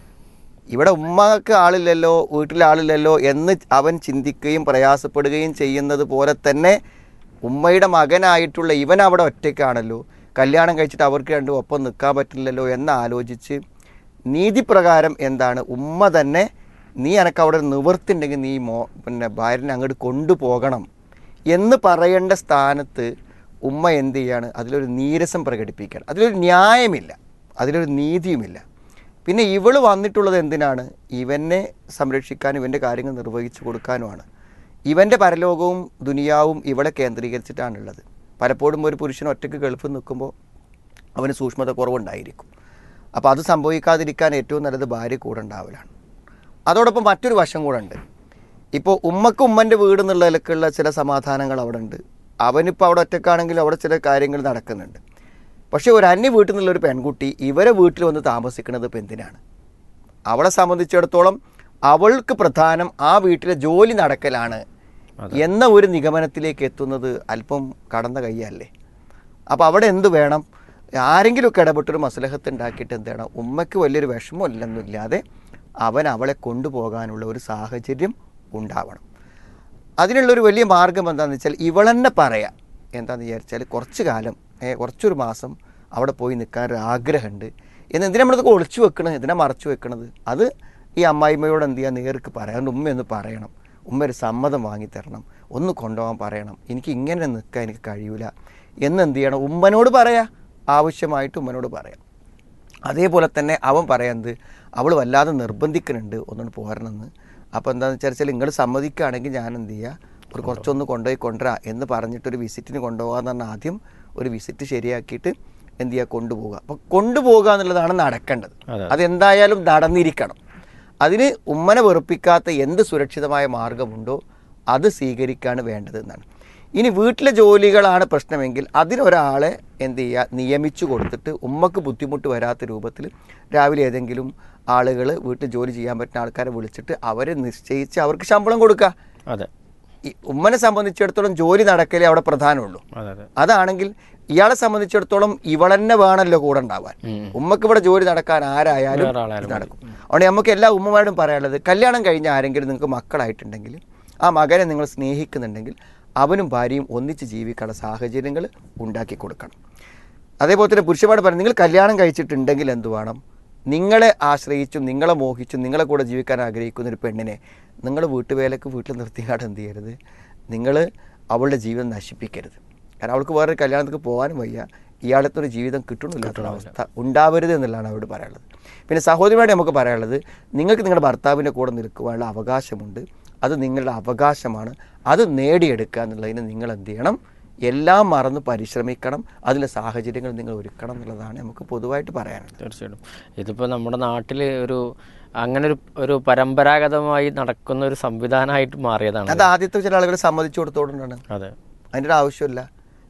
ഇവിടെ ഉമ്മക്ക് ആളില്ലല്ലോ വീട്ടിൽ ആളില്ലല്ലോ എന്ന് അവൻ ചിന്തിക്കുകയും പ്രയാസപ്പെടുകയും ചെയ്യുന്നത് പോലെ തന്നെ ഉമ്മയുടെ മകനായിട്ടുള്ള ഇവൻ അവിടെ ഒറ്റയ്ക്കാണല്ലോ കല്യാണം കഴിച്ചിട്ട് അവർക്ക് രണ്ടും ഒപ്പം നിൽക്കാൻ പറ്റില്ലല്ലോ എന്ന് ആലോചിച്ച് നീതിപ്രകാരം എന്താണ് ഉമ്മ തന്നെ നീ എനക്ക് അവിടെ ഒരു നിവൃത്തിണ്ടെങ്കിൽ നീ മോ പിന്നെ ഭാര്യനെ അങ്ങോട്ട് കൊണ്ടുപോകണം എന്ന് പറയേണ്ട സ്ഥാനത്ത് ഉമ്മ എന്ത് ചെയ്യാണ് അതിലൊരു നീരസം പ്രകടിപ്പിക്കുകയാണ് അതിലൊരു ന്യായമില്ല അതിലൊരു നീതിയുമില്ല പിന്നെ ഇവള് വന്നിട്ടുള്ളത് എന്തിനാണ് ഇവനെ സംരക്ഷിക്കാനും ഇവൻ്റെ കാര്യങ്ങൾ നിർവഹിച്ചു കൊടുക്കാനുമാണ് ഇവൻ്റെ പരലോകവും ദുനിയാവും ഇവളെ കേന്ദ്രീകരിച്ചിട്ടാണുള്ളത് പലപ്പോഴും ഒരു പുരുഷൻ ഒറ്റയ്ക്ക് ഗൾഫിൽ നിൽക്കുമ്പോൾ അവന് സൂക്ഷ്മത കുറവുണ്ടായിരിക്കും അപ്പോൾ അത് സംഭവിക്കാതിരിക്കാൻ ഏറ്റവും നല്ലത് ഭാര്യ കൂടെ ഉണ്ടാവലാണ് അതോടൊപ്പം മറ്റൊരു വശം കൂടെ ഉണ്ട് ഇപ്പോൾ ഉമ്മക്ക് ഉമ്മൻ്റെ വീട് എന്നുള്ളതിലേക്കുള്ള ചില സമാധാനങ്ങൾ അവിടെ ഉണ്ട് അവനിപ്പോൾ അവിടെ ഒറ്റക്കാണെങ്കിലും അവിടെ ചില കാര്യങ്ങൾ നടക്കുന്നുണ്ട് പക്ഷേ ഒരു അന്യ വീട്ടിൽ നിന്നുള്ള ഒരു പെൺകുട്ടി ഇവരെ വീട്ടിൽ വന്ന് താമസിക്കുന്നത് ഇപ്പം എന്തിനാണ് അവളെ സംബന്ധിച്ചിടത്തോളം അവൾക്ക് പ്രധാനം ആ വീട്ടിലെ ജോലി നടക്കലാണ് എന്ന ഒരു നിഗമനത്തിലേക്ക് എത്തുന്നത് അല്പം കടന്ന കൈയല്ലേ അപ്പോൾ അവിടെ എന്ത് വേണം ആരെങ്കിലുമൊക്കെ ഇടപെട്ടൊരു മസലഹത്ത് ഉണ്ടാക്കിയിട്ട് എന്ത് വേണം ഉമ്മയ്ക്ക് വലിയൊരു വിഷമമില്ലെന്നും ഇല്ലാതെ അവൻ അവളെ കൊണ്ടുപോകാനുള്ള ഒരു സാഹചര്യം ഉണ്ടാവണം അതിനുള്ളൊരു വലിയ മാർഗം എന്താണെന്ന് വെച്ചാൽ ഇവളെന്നെ പറയാം എന്താണെന്ന് വിചാരിച്ചാൽ കുറച്ച് കാലം ഏ, കുറച്ചൊരു മാസം അവിടെ പോയി നിൽക്കാൻ ഒരു ആഗ്രഹമുണ്ട് എന്ന് എന്തിനാ നമ്മളിതൊക്കെ ഒളിച്ചു വെക്കണത് എന്തിനാ മറച്ചു വെക്കണത് അത് ഈ അമ്മായിമ്മയോട് എന്ത് ചെയ്യാൻ നേർക്ക് പറയാം അതുകൊണ്ട് ഉമ്മ ഒന്ന് പറയണം ഉമ്മ ഒരു സമ്മതം വാങ്ങി തരണം ഒന്ന് കൊണ്ടുപോകാൻ പറയണം എനിക്ക് ഇങ്ങനെ നിൽക്കാൻ എനിക്ക് കഴിയൂല എന്ന് എന്ത് ചെയ്യണം ഉമ്മനോട് പറയാം ആവശ്യമായിട്ട് ഉമ്മനോട് പറയാം അതേപോലെ തന്നെ അവൻ പറയുന്നത് അവൾ വല്ലാതെ നിർബന്ധിക്കുന്നുണ്ട് ഒന്നുകൊണ്ട് പോരണമെന്ന് അപ്പോൾ എന്താണെന്ന് വെച്ചാൽ നിങ്ങൾ സമ്മതിക്കുകയാണെങ്കിൽ ഞാൻ എന്ത് ചെയ്യുക ഒരു കുറച്ചൊന്ന് കൊണ്ടുപോയി കൊണ്ടുവരാം എന്ന് പറഞ്ഞിട്ടൊരു വിസിറ്റിന് കൊണ്ടുപോകാന്ന് പറഞ്ഞാൽ ആദ്യം ഒരു വിസിറ്റ് ശരിയാക്കിയിട്ട് എന്ത് ചെയ്യുക കൊണ്ടുപോകുക അപ്പോൾ കൊണ്ടുപോകുക എന്നുള്ളതാണ് നടക്കേണ്ടത് അതെ. അതെന്തായാലും നടന്നിരിക്കണം അതിന് ഉമ്മനെ വെറുപ്പിക്കാത്ത എന്ത് സുരക്ഷിതമായ മാർഗമുണ്ടോ അത് സ്വീകരിക്കുകയാണ് വേണ്ടത് എന്നാണ് ഇനി വീട്ടിലെ ജോലികളാണ് പ്രശ്നമെങ്കിൽ അതിനൊരാളെ എന്ത് ചെയ്യുക നിയമിച്ചു കൊടുത്തിട്ട് ഉമ്മക്ക് ബുദ്ധിമുട്ട് വരാത്ത രൂപത്തിൽ രാവിലെ ഏതെങ്കിലും ആളുകൾ വീട്ടിൽ ജോലി ചെയ്യാൻ പറ്റുന്ന ആൾക്കാരെ വിളിച്ചിട്ട് അവരെ നിശ്ചയിച്ച് അവർക്ക് ശമ്പളം കൊടുക്കുക അതെ ഈ ഉമ്മനെ സംബന്ധിച്ചിടത്തോളം ജോലി നടക്കലേ അവിടെ പ്രധാനമുള്ളൂ അതെ അതെ അതാണെങ്കിൽ ഇയാളെ സംബന്ധിച്ചിടത്തോളം ഇവളെന്നെ വേണമല്ലോ കൂടെ ഉണ്ടാവാൻ ഉമ്മക്ക് ഇവിടെ ജോലി നടക്കാൻ ആരായാലും വേറെ ആളായാലും ഇത് നടക്കും അതുകൊണ്ട് നമുക്ക് എല്ലാ ഉമ്മമാരോടും പറയാനുള്ളത് കല്യാണം കഴിഞ്ഞ ആരെങ്കിലും നിങ്ങൾക്ക് മക്കളായിട്ടുണ്ടെങ്കിൽ ആ മകനെ നിങ്ങൾ സ്നേഹിക്കുന്നുണ്ടെങ്കിൽ അവനും ഭാര്യയും ഒന്നിച്ച് ജീവിക്കാനുള്ള സാഹചര്യങ്ങൾ ഉണ്ടാക്കി കൊടുക്കണം അതേപോലെ തന്നെ പുരുഷന്മാർ പറയും നിങ്ങൾ കല്യാണം കഴിച്ചിട്ടുണ്ടെങ്കിൽ എന്ത് വേണം നിങ്ങളെ ആശ്രയിച്ചും നിങ്ങളെ മോഹിച്ചും നിങ്ങളെ കൂടെ ജീവിക്കാൻ ആഗ്രഹിക്കുന്ന ഒരു പെണ്ണിനെ നിങ്ങൾ വീട്ടുവേലക്ക് വീട്ടിൽ നിർത്തിയാട് എന്ത് ചെയ്യരുത് നിങ്ങൾ അവളുടെ ജീവിതം നശിപ്പിക്കരുത് കാരണം അവൾക്ക് വേറൊരു കല്യാണത്തിന് പോകാനും വയ്യ ഇയാളത്തെ ഒരു ജീവിതം കിട്ടണില്ലാത്ത അവസ്ഥ ഉണ്ടാവരുത് എന്നുള്ളതാണ് അവരോട് പറയാനുള്ളത് പിന്നെ സഹോദരിമാരോട് നമുക്ക് പറയാനുള്ളത് നിങ്ങൾക്ക് നിങ്ങളുടെ ഭർത്താവിൻ്റെ കൂടെ നിൽക്കുവാനുള്ള അവകാശമുണ്ട് അത് നിങ്ങളുടെ അവകാശമാണ് അത് നേടിയെടുക്കുക എന്നുള്ളതിന് നിങ്ങൾ എന്ത് ചെയ്യണം എല്ലാം മറന്ന് പരിശ്രമിക്കണം അതിലെ സാഹചര്യങ്ങൾ നിങ്ങൾ ഒരുക്കണം എന്നുള്ളതാണ് നമുക്ക് പൊതുവായിട്ട് പറയാനുള്ളത് തീർച്ചയായിട്ടും ഇതിപ്പോൾ നമ്മുടെ നാട്ടിൽ ഒരു അങ്ങനെ ഒരു ഒരു പരമ്പരാഗതമായി നടക്കുന്ന ഒരു സംവിധാനമായിട്ട് മാറിയതാണ് അത് ആദ്യത്തെ ചില ആളുകൾ സമ്മതിച്ചു കൊടുത്തോണ്ടാണ് അതെ അതിൻ്റെ ഒരു ആവശ്യമില്ല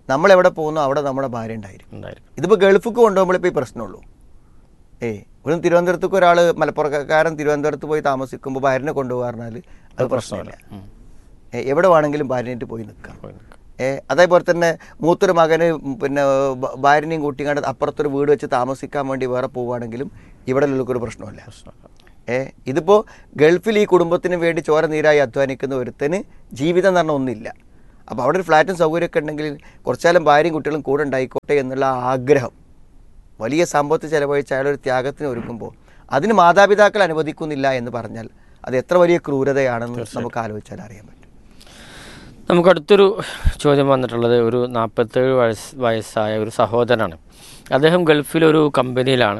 നമ്മൾ എവിടെ പോകുന്നു അവിടെ നമ്മുടെ ഭാര്യ ഉണ്ടായിരിക്കും ഉണ്ടായിരിക്കും ഇതിപ്പോൾ ഗൾഫിക്ക് കൊണ്ടുപോകുമ്പോഴേ ഈ പ്രശ്നമുള്ളൂ ഏയ് ഒരു തിരുവനന്തപുരത്തേക്ക് ഒരാൾ മലപ്പുറക്കാരൻ തിരുവനന്തപുരത്ത് പോയി താമസിക്കുമ്പോൾ ഭാര്യനെ കൊണ്ടുപോകാൻ പറഞ്ഞാൽ അത് പ്രശ്നമില്ല ഏ, എവിടെ വേണമെങ്കിലും ഭാര്യനായിട്ട് പോയി നിൽക്കാം ഏ അതേപോലെ തന്നെ മൂത്തൊരു മകന് പിന്നെ ഭ- ഭാര്യനെയും കൂട്ടിക്കാണ്ട് അപ്പുറത്തൊരു വീട് വെച്ച് താമസിക്കാൻ വേണ്ടി വേറെ പോവുകയാണെങ്കിലും ഇവിടെ ഉള്ളവർക്കൊരു പ്രശ്നമില്ല ഏ ഇതിപ്പോൾ ഗൾഫിൽ ഈ കുടുംബത്തിന് വേണ്ടി ചോര നീരായി അധ്വാനിക്കുന്ന ഒരുത്തന് ജീവിതം എന്ന് പറഞ്ഞാൽ ഒന്നില്ല അപ്പോൾ അവിടെ ഒരു ഫ്ലാറ്റും സൗകര്യമൊക്കെ ഉണ്ടെങ്കിൽ കുറച്ചാലും ഭാര്യയും കുട്ടികളും കൂടെ ഉണ്ടായിക്കോട്ടെ എന്നുള്ള ആ ആഗ്രഹം വലിയ സമ്പത്ത് ചെലവഴിച്ച് അയാളൊരു ത്യാഗത്തിന് ഒരുക്കുമ്പോൾ അതിന് മാതാപിതാക്കൾ അനുവദിക്കുന്നില്ല എന്ന് പറഞ്ഞാൽ അത് എത്ര വലിയ ക്രൂരതയാണെന്ന് നമുക്ക് ആലോചിച്ചാൽ അറിയാൻ പറ്റും നമുക്ക് അടുത്തൊരു ചോദ്യം വന്നിട്ടുള്ളത് ഒരു നാൽപ്പത്തേഴ് വയസ്സ് വയസ്സായ ഒരു സഹോദരനാണ് അദ്ദേഹം ഗൾഫിലൊരു കമ്പനിയിലാണ്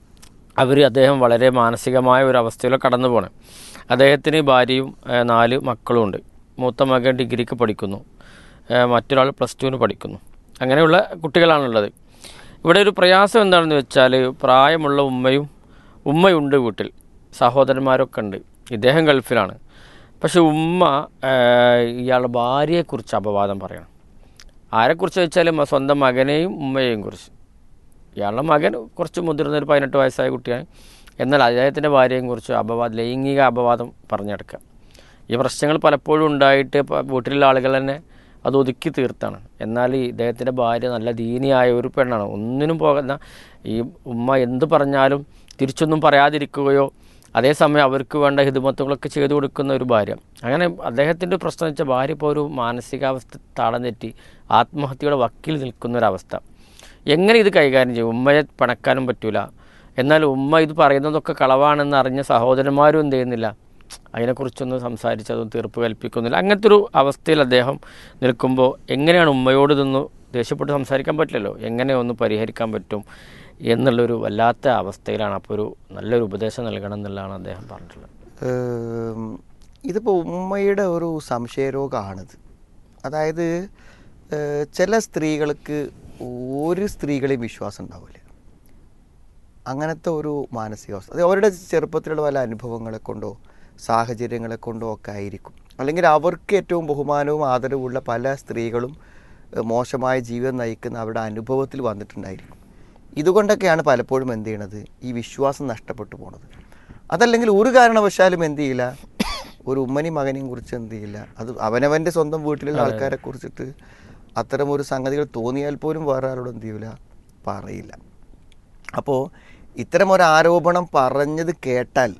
അവർ അദ്ദേഹം വളരെ മാനസികമായ ഒരു അവസ്ഥയിലൂടെ കടന്നു പോകണം അദ്ദേഹത്തിന് ഭാര്യയും ഏഹ്, നാല് മക്കളും ഉണ്ട് മൂത്ത മകൻ ഡിഗ്രിക്ക് പഠിക്കുന്നു ഏഹ്, മറ്റൊരാൾ പ്ലസ് ടുവിന് പഠിക്കുന്നു അങ്ങനെയുള്ള കുട്ടികളാണുള്ളത് ഇവിടെ ഒരു പ്രയാസം എന്താണെന്ന് വെച്ചാൽ പ്രായമുള്ള ഉമ്മയും ഉമ്മയുണ്ട് വീട്ടിൽ സഹോദരന്മാരൊക്കെ ഉണ്ട് ഇദ്ദേഹം ഗൾഫിലാണ് പക്ഷെ ഉമ്മ ഏഹ്, ഇയാളുടെ ഭാര്യയെക്കുറിച്ച് അപവാദം പറയണം ആരെക്കുറിച്ച് വെച്ചാൽ മ- സ്വന്തം മകനെയും ഉമ്മയെയും കുറിച്ച് ഇയാളുടെ മകൻ കുറച്ച് മുതിർന്ന ഒരു പതിനെട്ട് വയസ്സായ കുട്ടിയാണ് എന്നാൽ അദ്ദേഹത്തിൻ്റെ ഭാര്യയെയും കുറിച്ച് അപവാദം ലൈംഗിക അപവാദം പറഞ്ഞെടുക്കുക ഈ പ്രശ്നങ്ങൾ പലപ്പോഴും ഉണ്ടായിട്ട് പ- വീട്ടിലുള്ള ആളുകൾ തന്നെ അത് ഒതുക്കി തീർത്താണ് എന്നാൽ ഈ ഇദ്ദേഹത്തിൻ്റെ ഭാര്യ നല്ല ദീനിയായ ഒരു പെണ്ണാണ് ഒന്നിനും പോകുന്ന ഈ ഉമ്മ എന്ത് പറഞ്ഞാലും തിരിച്ചൊന്നും പറയാതിരിക്കുകയോ അതേസമയം അവർക്ക് വേണ്ട ഹിതുമത്തുകളൊക്കെ ചെയ്തു കൊടുക്കുന്ന ഒരു ഭാര്യ അങ്ങനെ അദ്ദേഹത്തിൻ്റെ പ്രശ്നം എന്ന് വെച്ചാൽ ഭാര്യ ഇപ്പോൾ ഒരു മാനസികാവസ്ഥ താളം തെറ്റി ആത്മഹത്യയുടെ വക്കിൽ നിൽക്കുന്ന ഒരവസ്ഥ എങ്ങനെ ഇത് കൈകാര്യം ചെയ്യും ഉമ്മയെ പണക്കാനും പറ്റൂല എന്നാൽ ഉമ്മ ഇത് പറയുന്നതൊക്കെ കളവാണെന്ന് അറിഞ്ഞ സഹോദരന്മാരും എന്ത് ചെയ്യുന്നില്ല അതിനെക്കുറിച്ചൊന്നും സംസാരിച്ച് അതൊന്നും തീർപ്പ് കൽപ്പിക്കുന്നില്ല അങ്ങനത്തെ ഒരു അവസ്ഥയിൽ അദ്ദേഹം നിൽക്കുമ്പോൾ എങ്ങനെയാണ് ഉമ്മയോട് ഇതൊന്ന് ദേഷ്യപ്പെട്ട് സംസാരിക്കാൻ പറ്റില്ലല്ലോ എങ്ങനെ ഒന്ന് പരിഹരിക്കാൻ പറ്റും എന്നുള്ളൊരു വല്ലാത്ത അവസ്ഥയിലാണ് അപ്പോൾ ഒരു നല്ലൊരു ഉപദേശം നൽകണം എന്നുള്ളതാണ് അദ്ദേഹം പറഞ്ഞിട്ടുള്ളത് ഏം, ഇതിപ്പോൾ ഉമ്മയുടെ ഒരു സംശയരോഗമാണിത് അതായത് ഏഹ്, ചില സ്ത്രീകൾക്ക് ഒരു സ്ത്രീകളെയും വിശ്വാസം ഉണ്ടാവില്ല അങ്ങനത്തെ ഒരു മാനസികാവസ്ഥ അത് അവരുടെ ചെറുപ്പത്തിലുള്ള പല അനുഭവങ്ങളെ കൊണ്ടോ സാഹചര്യങ്ങളെ കൊണ്ടോ ഒക്കെ ആയിരിക്കും അല്ലെങ്കിൽ അവർക്ക് ഏറ്റവും ബഹുമാനവും ആദരവുമുള്ള പല സ്ത്രീകളും ഏഹ്, മോശമായ ജീവിതം നയിക്കുന്ന അവരുടെ അനുഭവത്തിൽ വന്നിട്ടുണ്ടായിരിക്കും ഇതുകൊണ്ടൊക്കെയാണ് പലപ്പോഴും എന്ത് ചെയ്യണത് ഈ വിശ്വാസം നഷ്ടപ്പെട്ടു പോണത് അതല്ലെങ്കിൽ ഒരു കാരണവശാലും എന്ത് ചെയ്യില്ല ഒരു ഉമ്മനെയും മകനെയും കുറിച്ച് എന്ത് ചെയ്യില്ല അത് അവനവൻ്റെ സ്വന്തം വീട്ടിലുള്ള ആൾക്കാരെ കുറിച്ചിട്ട് അത്തരം ഒരു സംഗതികൾ തോന്നിയാൽ പോലും വേറെ ആരോട് എന്ത് ചെയ്യില്ല പറയില്ല അപ്പോൾ ഇത്തരം ഒരു ആരോപണം പറഞ്ഞത് കേട്ടാൽ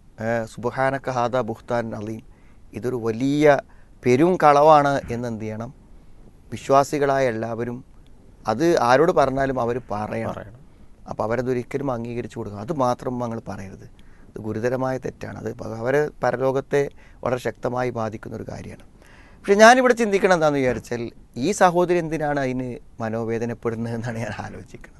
സുബഹാനക്ക ഹാദ ബുഹ്താൻ അലീം ഇതൊരു വലിയ പെരും കളവാണ് എന്ന് എന്ത് ചെയ്യണം വിശ്വാസികളായ എല്ലാവരും അത് ആരോട് പറഞ്ഞാലും അവർ പറയണം അപ്പോൾ അവരതൊരിക്കലും അംഗീകരിച്ചു കൊടുക്കുക അത് മാത്രം ഞങ്ങൾ പറയരുത് ഇത് ഗുരുതരമായ തെറ്റാണ് അത് അവരെ പരലോകത്തെ വളരെ ശക്തമായി ബാധിക്കുന്ന ഒരു കാര്യമാണ് പക്ഷെ ഞാനിവിടെ ചിന്തിക്കണം എന്താണെന്ന് വിചാരിച്ചാൽ ഈ സഹോദരി എന്തിനാണ് അതിന് മനോവേദനപ്പെടുന്നത് എന്നാണ് ഞാൻ ആലോചിക്കുന്നത്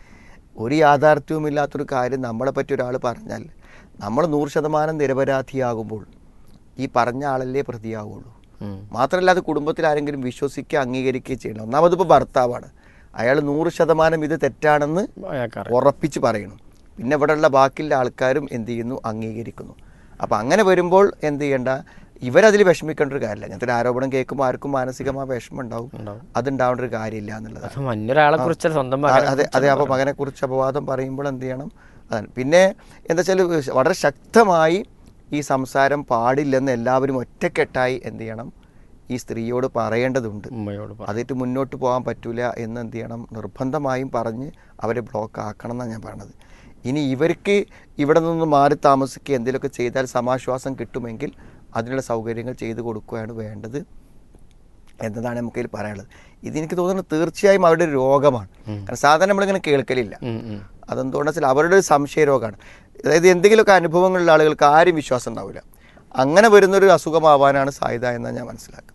ഒരു യാഥാർത്ഥ്യവുമില്ലാത്തൊരു കാര്യം നമ്മളെ പറ്റി ഒരാൾ പറഞ്ഞാൽ നമ്മൾ നൂറ് ശതമാനം നിരപരാധിയാകുമ്പോൾ ഈ പറഞ്ഞ ആളല്ലേ പ്രതിയാവുള്ളൂ മാത്രമല്ല അത് കുടുംബത്തിൽ ആരെങ്കിലും വിശ്വസിക്കുക അംഗീകരിക്കുകയും ചെയ്യണം ഒന്നാമത് ഇപ്പോൾ ഭർത്താവാണ് അയാൾ നൂറ് ശതമാനം ഇത് തെറ്റാണെന്ന് ഉറപ്പിച്ച് പറയണം പിന്നെ ഇവിടെയുള്ള ബാക്കിയുള്ള ആൾക്കാരും എന്ത് ചെയ്യുന്നു അംഗീകരിക്കുന്നു അപ്പോൾ അങ്ങനെ വരുമ്പോൾ എന്ത് ചെയ്യണ്ട ഇവരതിൽ വിഷമിക്കേണ്ട ഒരു കാര്യമില്ല അങ്ങനത്തെ ഒരു ആരോപണം കേൾക്കുമ്പോൾ ആർക്കും മാനസികമായ വിഷമം ഉണ്ടാവും അതുണ്ടാവേണ്ട ഒരു കാര്യമില്ല എന്നുള്ളത് അത് മറ്റൊരാളെ കുറിച്ച് സ്വന്തം മകനെ അതെ അതെ അപ്പോൾ മകനെ കുറിച്ച് അപവാദം പറയുമ്പോൾ എന്ത് ചെയ്യണം അതാണ് പിന്നെ എന്താ വെച്ചാൽ വളരെ ശക്തമായി ഈ സംസാരം പാടില്ലെന്ന് എല്ലാവരും ഒറ്റക്കെട്ടായി എന്ത് ചെയ്യണം ഈ സ്ത്രീയോട് പറയേണ്ടതുണ്ട് ഉമ്മയോട് അതിട്ട് മുന്നോട്ട് പോകാൻ പറ്റൂല എന്ന് എന്ത് ചെയ്യണം നിർബന്ധമായും പറഞ്ഞ് അവരെ ബ്ലോക്ക് ആക്കണം എന്നാണ് ഞാൻ പറഞ്ഞത് ഇനി ഇവർക്ക് ഇവിടെ നിന്ന് മാറി താമസിക്കുക എന്തെങ്കിലുമൊക്കെ ചെയ്താൽ സമാശ്വാസം കിട്ടുമെങ്കിൽ അതിനുള്ള സൗകര്യങ്ങൾ ചെയ്തു കൊടുക്കുകയാണ് വേണ്ടത് എന്നതാണ് നമുക്കതിൽ പറയാനുള്ളത് ഇതെനിക്ക് തോന്നുന്നത് തീർച്ചയായും അവരുടെ ഒരു രോഗമാണ് കാരണം സാധാരണ നമ്മളിങ്ങനെ കേൾക്കലില്ല അതെന്തുകൊണ്ടെന്ന് വെച്ചാൽ അവരുടെ ഒരു സംശയ രോഗമാണ് അതായത് എന്തെങ്കിലുമൊക്കെ അനുഭവങ്ങളുള്ള ആളുകൾക്ക് ആരും വിശ്വാസം ഉണ്ടാവില്ല അങ്ങനെ വരുന്നൊരു അസുഖമാവാനാണ് സാധ്യത എന്നാണ് ഞാൻ മനസ്സിലാക്കുന്നത്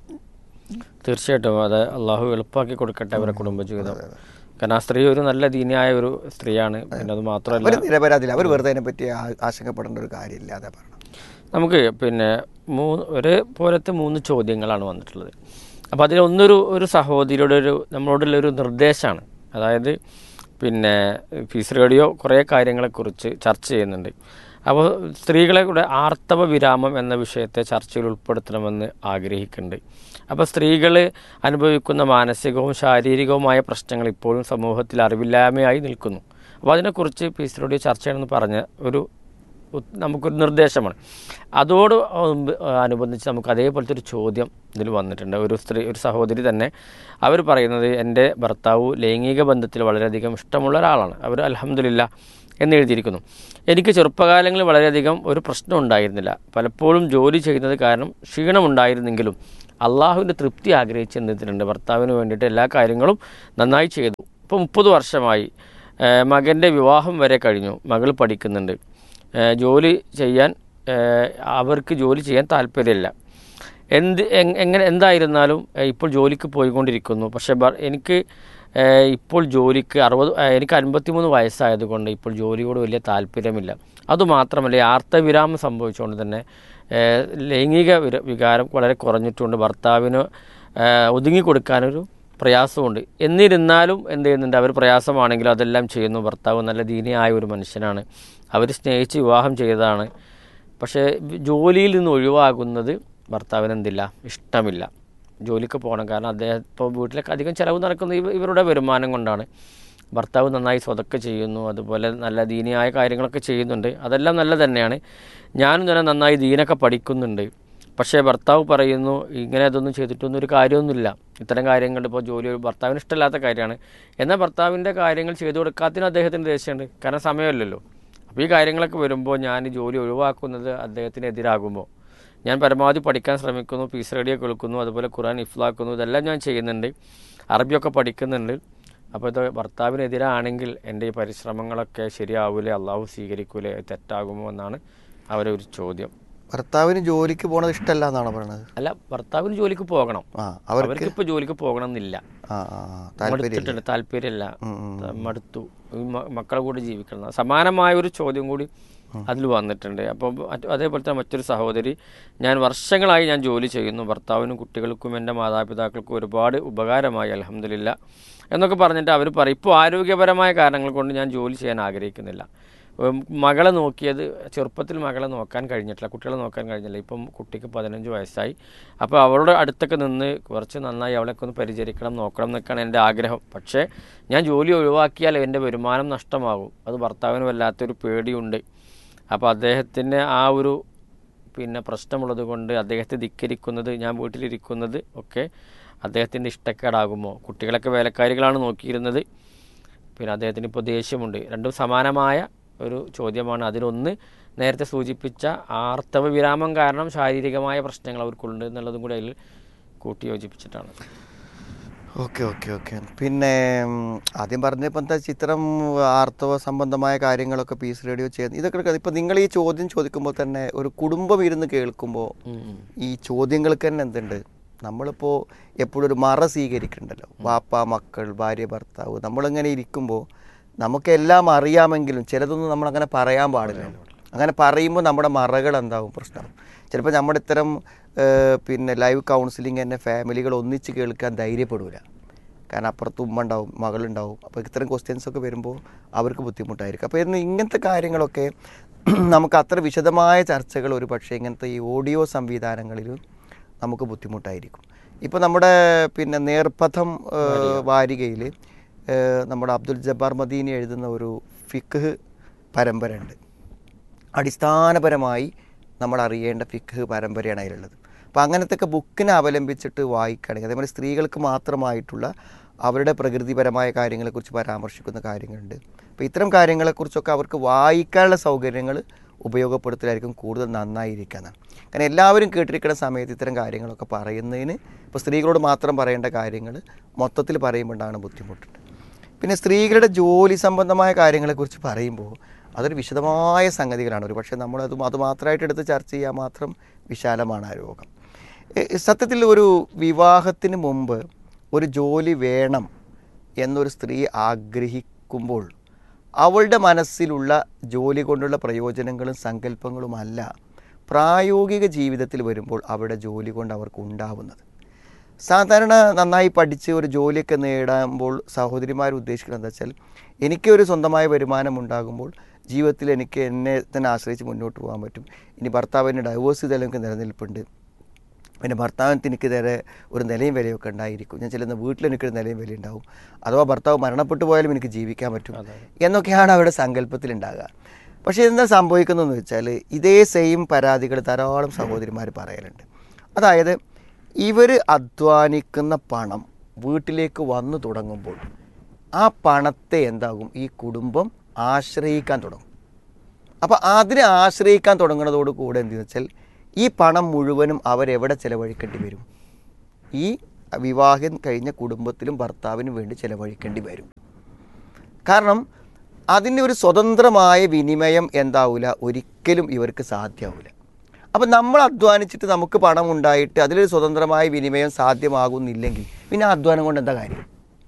തീർച്ചയായിട്ടും അത് അള്ളാഹു എളുപ്പമാക്കി കൊടുക്കട്ടെ അവരുടെ കുടുംബജീവിതം കാരണം ആ സ്ത്രീ ഒരു നല്ല ദീനിയായ ഒരു സ്ത്രീയാണ് പിന്നെ അത് അവർ മാത്രമല്ല നിരപരാധിയില്ല അവർ വെറുതെ അതിനെപ്പറ്റി ആ- ആശങ്കപ്പെടേണ്ട ഒരു കാര്യമില്ല അതാ പറഞ്ഞത് നമുക്ക് പിന്നെ മൂന്ന് ഒരേ പോലത്തെ മൂന്ന് ചോദ്യങ്ങളാണ് വന്നിട്ടുള്ളത് അപ്പോൾ അതിൽ ഒന്നൊരു ഒരു സഹോദരിയുടെ ഒരു നമ്മളോടുള്ള ഒരു നിർദ്ദേശമാണ് അതായത് പിന്നെ ഫീസ് റേഡിയോ കുറേ കാര്യങ്ങളെക്കുറിച്ച് ചർച്ച ചെയ്യുന്നുണ്ട് അപ്പോൾ സ്ത്രീകളെ കൂടെ ആർത്തവ വിരാമം എന്ന വിഷയത്തെ ചർച്ചയിൽ ഉൾപ്പെടുത്തണമെന്ന് ആഗ്രഹിക്കുന്നുണ്ട് അപ്പോൾ സ്ത്രീകൾ അനുഭവിക്കുന്ന മാനസികവും ശാരീരികവുമായ പ്രശ്നങ്ങൾ ഇപ്പോഴും സമൂഹത്തിൽ അറിവില്ലായ്മയായി നിൽക്കുന്നു അപ്പോൾ അതിനെക്കുറിച്ച് പീസിലൂടെ ചർച്ച ചെയ്യണമെന്ന് പറഞ്ഞ ഒരു ഉത്- നമുക്കൊരു നിർദ്ദേശമാണ് അതോട് മുമ്പ് അനുബന്ധിച്ച് നമുക്ക് അതേപോലത്തെ ഒരു ചോദ്യം ഇതിൽ വന്നിട്ടുണ്ട് ഒരു സ്ത്രീ ഒരു സഹോദരി തന്നെ അവർ പറയുന്നത് എൻ്റെ ഭർത്താവ് ലൈംഗിക ബന്ധത്തിൽ വളരെയധികം ഇഷ്ടമുള്ള ഒരാളാണ് അവർ അലഹമില്ല എന്ന് എഴുതിയിരിക്കുന്നു എനിക്ക് ചെറുപ്പകാലങ്ങളിൽ വളരെയധികം ഒരു പ്രശ്നം ഉണ്ടായിരുന്നില്ല പലപ്പോഴും ജോലി ചെയ്യുന്നത് കാരണം ക്ഷീണമുണ്ടായിരുന്നെങ്കിലും അള്ളാഹുവിൻ്റെ തൃപ്തി ആഗ്രഹിച്ച് എന്തിട്ടുണ്ട് ഭർത്താവിന് വേണ്ടിയിട്ട് എല്ലാ കാര്യങ്ങളും നന്നായി ചെയ്തു ഇപ്പോൾ മുപ്പത് വർഷമായി ഏഹ് മകൻ്റെ വിവാഹം വരെ കഴിഞ്ഞു മകൾ പഠിക്കുന്നുണ്ട് ഏഹ് ജോലി ചെയ്യാൻ ഏഹ് അവർക്ക് ജോലി ചെയ്യാൻ താല്പര്യമില്ല എന്ത് എങ്- എങ്ങനെ എന്തായിരുന്നാലും ഏഹ് ഇപ്പോൾ ജോലിക്ക് പോയിക്കൊണ്ടിരിക്കുന്നു പക്ഷേ ഭർ- എനിക്ക് ഏഹ് ഇപ്പോൾ ജോലിക്ക് അറുപത് ഏഹ് എനിക്ക് അൻപത്തിമൂന്ന് വയസ്സായതുകൊണ്ട് ഇപ്പോൾ ജോലിയോട് വലിയ താല്പര്യമില്ല അതുമാത്രമല്ല ഈ ആർത്തവിരാമം സംഭവിച്ചുകൊണ്ട് തന്നെ ഏഹ് ലൈംഗിക വിര- വികാരം വളരെ കുറഞ്ഞിട്ടുണ്ട് ഭർത്താവിന് ഏഹ് ഒതുങ്ങിക്കൊടുക്കാനൊരു പ്രയാസമുണ്ട് എന്നിരുന്നാലും എന്ത് ചെയ്യുന്നുണ്ട് അവർ പ്രയാസമാണെങ്കിലും അതെല്ലാം ചെയ്യുന്നു ഭർത്താവ് നല്ല ദീനിയായ ഒരു മനുഷ്യനാണ് അവർ സ്നേഹിച്ച് വിവാഹം ചെയ്തതാണ് പക്ഷേ ജോലിയിൽ നിന്ന് ഒഴിവാകുന്നത് ഭർത്താവിന് എന്തില്ല ഇഷ്ടമില്ല ജോലിക്ക് പോകണം കാരണം അദ്ദേഹം ഇപ്പോൾ വീട്ടിലൊക്കെ അധികം ചിലവ് നടക്കുന്നത് ഇവ- ഇവരുടെ വരുമാനം കൊണ്ടാണ് ഭർത്താവ് നന്നായി സ്വതക്കെ ചെയ്യുന്നു അതുപോലെ നല്ല ദീനിയായ കാര്യങ്ങളൊക്കെ ചെയ്യുന്നുണ്ട് അതെല്ലാം നല്ല തന്നെയാണ് ഞാനും തന്നെ നന്നായി ദീനൊക്കെ പഠിക്കുന്നുണ്ട് പക്ഷേ ഭർത്താവ് പറയുന്നു ഇങ്ങനെ അതൊന്നും ചെയ്തിട്ടൊന്നും ഒരു കാര്യമൊന്നുമില്ല ഇത്തരം കാര്യങ്ങൾ ഇപ്പോൾ ജോലി ഭർത്താവിന് ഇഷ്ടമില്ലാത്ത കാര്യമാണ് എന്നാൽ ഭർത്താവിൻ്റെ കാര്യങ്ങൾ ചെയ്തു കൊടുക്കാത്തതിന് അദ്ദേഹത്തിന് ദേഷ്യമുണ്ട് കാരണം സമയമില്ലല്ലോ അപ്പോൾ ഈ കാര്യങ്ങളൊക്കെ വരുമ്പോൾ ഞാൻ ഈ ജോലി ഒഴിവാക്കുന്നത് അദ്ദേഹത്തിന് എതിരാകുമ്പോൾ ഞാൻ പരമാവധി പഠിക്കാൻ ശ്രമിക്കുന്നു പീസ് റേഡിയോ കേൾക്കുന്നു അതുപോലെ ഖുറാൻ ഇഫ്ലാക്കുന്നു ഇതെല്ലാം ഞാൻ ചെയ്യുന്നുണ്ട് അറബിയൊക്കെ പഠിക്കുന്നുണ്ട് അപ്പോൾ ഇത് ഭർത്താവിനെതിരാണെങ്കിൽ എൻ്റെ ഈ പരിശ്രമങ്ങളൊക്കെ ശരിയാവൂലേ അള്ളാഹു സ്വീകരിക്കൂലേ തെറ്റാകുമോ എന്നാണ് അവരെ ഒരു ചോദ്യം ഭർത്താവിന് ജോലിക്ക് പോണത് ഇഷ്ടമല്ല എന്നാണ് പറയുന്നത് അല്ല ഭർത്താവിന് ജോലിക്ക് പോകണം ആ അവർക്ക് അവർക്ക് ഇപ്പോൾ ജോലിക്ക് പോകണം എന്നില്ല ആ ആ ആ, താല്പര്യമില്ല മടുത്തിട്ടുണ്ട് താല്പര്യമില്ല ഉം, ഉം, ഉം. മടുത്തു ഈ മ- മക്കളെ കൂടി ജീവിക്കണം സമാനമായ ഒരു ചോദ്യം കൂടി അതിൽ വന്നിട്ടുണ്ട് അപ്പോൾ മറ്റ് അതേപോലെ തന്നെ മറ്റൊരു സഹോദരി ഞാൻ വർഷങ്ങളായി ഞാൻ ജോലി ചെയ്യുന്നു ഭർത്താവിനും കുട്ടികൾക്കും എൻ്റെ മാതാപിതാക്കൾക്കും ഒരുപാട് ഉപകാരമായി അലഹമില്ല എന്നൊക്കെ പറഞ്ഞിട്ട് അവർ പറയും ഇപ്പോൾ ആരോഗ്യപരമായ കാരണങ്ങൾ കൊണ്ട് ഞാൻ ജോലി ചെയ്യാൻ ആഗ്രഹിക്കുന്നില്ല ഉം, മകളെ നോക്കിയത് ചെറുപ്പത്തിൽ മകളെ നോക്കാൻ കഴിഞ്ഞിട്ടില്ല കുട്ടികളെ നോക്കാൻ കഴിഞ്ഞില്ല ഇപ്പം കുട്ടിക്ക് പതിനഞ്ച് വയസ്സായി അപ്പോൾ അവളുടെ അടുത്തൊക്കെ നിന്ന് കുറച്ച് നന്നായി അവളെയൊക്കെ ഒന്ന് പരിചരിക്കണം നോക്കണം എന്നൊക്കെയാണ് എൻ്റെ ആഗ്രഹം പക്ഷേ ഞാൻ ജോലി ഒഴിവാക്കിയാൽ എൻ്റെ വരുമാനം നഷ്ടമാകും അത് ഭർത്താവിന് വല്ലാത്തൊരു പേടിയുണ്ട് അപ്പോൾ അദ്ദേഹത്തിന് ആ ഒരു പിന്നെ പ്രശ്നമുള്ളത് കൊണ്ട് അദ്ദേഹത്തെ ധിക്കരിക്കുന്നത് ഞാൻ വീട്ടിലിരിക്കുന്നത് ഒക്കെ അദ്ദേഹത്തിൻ്റെ ഇഷ്ടക്കേടാകുമോ കുട്ടികളൊക്കെ വേലക്കാരികളാണ് നോക്കിയിരുന്നത് പിന്നെ അദ്ദേഹത്തിന് ഇപ്പോൾ ദേഷ്യമുണ്ട് രണ്ടും സമാനമായ ഒരു ചോദ്യമാണ് അതിലൊന്ന് നേരത്തെ സൂചിപ്പിച്ച ആർത്തവ വിരാമം കാരണം ശാരീരികമായ പ്രശ്നങ്ങൾ അവർക്കുണ്ട് എന്നുള്ളതും കൂടി അതിൽ കൂട്ടി യോജിപ്പിച്ചിട്ടാണ് ഓക്കെ ഓക്കെ ഓക്കെ പിന്നെ ഉം, ആദ്യം പറഞ്ഞപ്പോൾ എന്താ ചിത്രം ആർത്തവ സംബന്ധമായ കാര്യങ്ങളൊക്കെ പീസ് റേഡിയോ ചെയ്യുന്നത് ഇതൊക്കെ ഇപ്പം നിങ്ങൾ ഈ ചോദ്യം ചോദിക്കുമ്പോൾ തന്നെ ഒരു കുടുംബം ഇരുന്ന് കേൾക്കുമ്പോൾ ഈ ചോദ്യങ്ങൾക്ക് തന്നെ എന്തുണ്ട് നമ്മളിപ്പോൾ എപ്പോഴും ഒരു മറ സ്വീകരിക്കുന്നുണ്ടല്ലോ വാപ്പ മക്കൾ ഭാര്യ ഭർത്താവ് നമ്മളിങ്ങനെ ഇരിക്കുമ്പോൾ നമുക്കെല്ലാം അറിയാമെങ്കിലും ചിലതൊന്നും നമ്മളങ്ങനെ പറയാൻ പാടില്ല അങ്ങനെ പറയുമ്പോൾ നമ്മുടെ മറകൾ എന്താവും പ്രശ്നം ചിലപ്പോൾ നമ്മുടെ ഇത്തരം ഏഹ്, പിന്നെ ലൈവ് കൗൺസിലിംഗ് തന്നെ ഫാമിലികൾ ഒന്നിച്ച് കേൾക്കാൻ ധൈര്യപ്പെടില്ല കാരണം അപ്പുറത്ത് ഉമ്മ ഉണ്ടാവും മകളുണ്ടാവും അപ്പോൾ ഇത്തരം ക്വസ്റ്റ്യൻസ് ഒക്കെ വരുമ്പോൾ അവർക്ക് ബുദ്ധിമുട്ടായിരിക്കും അപ്പോൾ ഇന്ന് ഇങ്ങനത്തെ കാര്യങ്ങളൊക്കെ നമുക്ക് അത്ര വിശദമായ ചർച്ചകൾ ഒരു പക്ഷേ ഇങ്ങനത്തെ ഈ ഓഡിയോ സംവിധാനങ്ങളിൽ നമുക്ക് ബുദ്ധിമുട്ടായിരിക്കും ഇപ്പോൾ നമ്മുടെ പിന്നെ നേർപഥം വാരികയിൽ നമ്മുടെ അബ്ദുൽ ജബ്ബാർ മദീനി എഴുതുന്ന ഒരു ഫിഖ് പരമ്പരയുണ്ട് അടിസ്ഥാനപരമായി നമ്മൾ അറിയേണ്ട ഫിഖ് പരമ്പരയാണ് അതിലുള്ളത് അപ്പോൾ അങ്ങനത്തെ ബുക്കിനെ അവലംബിച്ചിട്ട് വായിക്കുകയാണെങ്കിൽ അതേപോലെ സ്ത്രീകൾക്ക് മാത്രമായിട്ടുള്ള അവരുടെ പ്രകൃതിപരമായ കാര്യങ്ങളെക്കുറിച്ച് പരാമർശിക്കുന്ന കാര്യങ്ങളുണ്ട് അപ്പോൾ ഇത്തരം കാര്യങ്ങളെക്കുറിച്ചൊക്കെ അവർക്ക് വായിക്കാനുള്ള സൗകര്യങ്ങൾ ഉപയോഗപ്പെടുത്തലായിരിക്കും കൂടുതൽ നന്നായിരിക്കുന്നതാണ് കാരണം എല്ലാവരും കേട്ടിരിക്കുന്ന സമയത്ത് ഇത്തരം കാര്യങ്ങളൊക്കെ പറയുന്നതിന് ഇപ്പോൾ സ്ത്രീകളോട് മാത്രം പറയേണ്ട കാര്യങ്ങൾ മൊത്തത്തിൽ പറയുമ്പോഴാണ് ബുദ്ധിമുട്ടുണ്ട് പിന്നെ സ്ത്രീകളുടെ ജോലി സംബന്ധമായ കാര്യങ്ങളെക്കുറിച്ച് പറയുമ്പോൾ അതൊരു വിശദമായ സംഗതികളാണ് ഒരു പക്ഷേ നമ്മളത് അത് മാത്രമായിട്ട് എടുത്ത് ചർച്ച ചെയ്യാൻ മാത്രം വിശാലമാണ് ആ രോഗം എ- സത്യത്തിൽ ഒരു വിവാഹത്തിന് മുമ്പ് ഒരു ജോലി വേണം എന്നൊരു സ്ത്രീ ആഗ്രഹിക്കുമ്പോൾ അവളുടെ മനസ്സിലുള്ള ജോലി കൊണ്ടുള്ള പ്രയോജനങ്ങളും സങ്കല്പങ്ങളുമല്ല പ്രായോഗിക ജീവിതത്തിൽ വരുമ്പോൾ അവരുടെ ജോലി കൊണ്ട് അവർക്ക് ഉണ്ടാവുന്നത് സാധാരണ നന്നായി പഠിച്ച് ഒരു ജോലിയൊക്കെ നേടുമ്പോൾ സഹോദരിമാർ ഉദ്ദേശിക്കുന്നത് എന്താ വെച്ചാൽ എനിക്കൊരു സ്വന്തമായ വരുമാനം ഉണ്ടാകുമ്പോൾ ജീവിതത്തിൽ എനിക്ക് എന്നെ തന്നെ ആശ്രയിച്ച് മുന്നോട്ട് പോകാൻ പറ്റും ഇനി ഭർത്താവിന് ഡൈവോഴ്സ് ചെയ്താലും എനിക്ക് നിലനിൽപ്പുണ്ട് പിന്നെ ഭർത്താവിന് എനിക്ക് നേരെ ഒരു നിലയും വിലയൊക്കെ ഉണ്ടായിരിക്കും ഞാൻ ചെല്ലുന്ന വീട്ടിൽ എനിക്കൊരു നിലയും വില ഉണ്ടാവും അഥവാ ഭർത്താവ് മരണപ്പെട്ടു പോയാലും എനിക്ക് ജീവിക്കാൻ പറ്റും എന്നൊക്കെയാണ് അവരുടെ സങ്കല്പത്തിൽ ഉണ്ടാകുക പക്ഷേ എന്താ സംഭവിക്കുന്നതെന്ന് വെച്ചാൽ ഇതേ സെയിം പരാതികൾ ധാരാളം സഹോദരിമാർ പറയലുണ്ട് അതായത് ഇവർ അധ്വാനിക്കുന്ന പണം വീട്ടിലേക്ക് വന്നു തുടങ്ങുമ്പോൾ ആ പണത്തെ എന്താകും ഈ കുടുംബം ആശ്രയിക്കാൻ തുടങ്ങും അപ്പോൾ അതിനെ ആശ്രയിക്കാൻ തുടങ്ങുന്നതോട് കൂടെ എന്തെന്ന് വെച്ചാൽ ഈ പണം മുഴുവനും അവരെവിടെ ചിലവഴിക്കേണ്ടി വരും ഈ വിവാഹം കഴിഞ്ഞ കുടുംബത്തിലും ഭർത്താവിനും വേണ്ടി ചിലവഴിക്കേണ്ടി വരും കാരണം അതിൻ്റെ ഒരു സ്വതന്ത്രമായ വിനിമയം എന്താവില്ല ഒരിക്കലും ഇവർക്ക് സാധ്യമാവില്ല അപ്പം നമ്മൾ അധ്വാനിച്ചിട്ട് നമുക്ക് പണം ഉണ്ടായിട്ട് അതിലൊരു സ്വതന്ത്രമായ വിനിമയം സാധ്യമാകുന്നില്ലെങ്കിൽ പിന്നെ ആ അധ്വാനം കൊണ്ട് എന്താ കാര്യം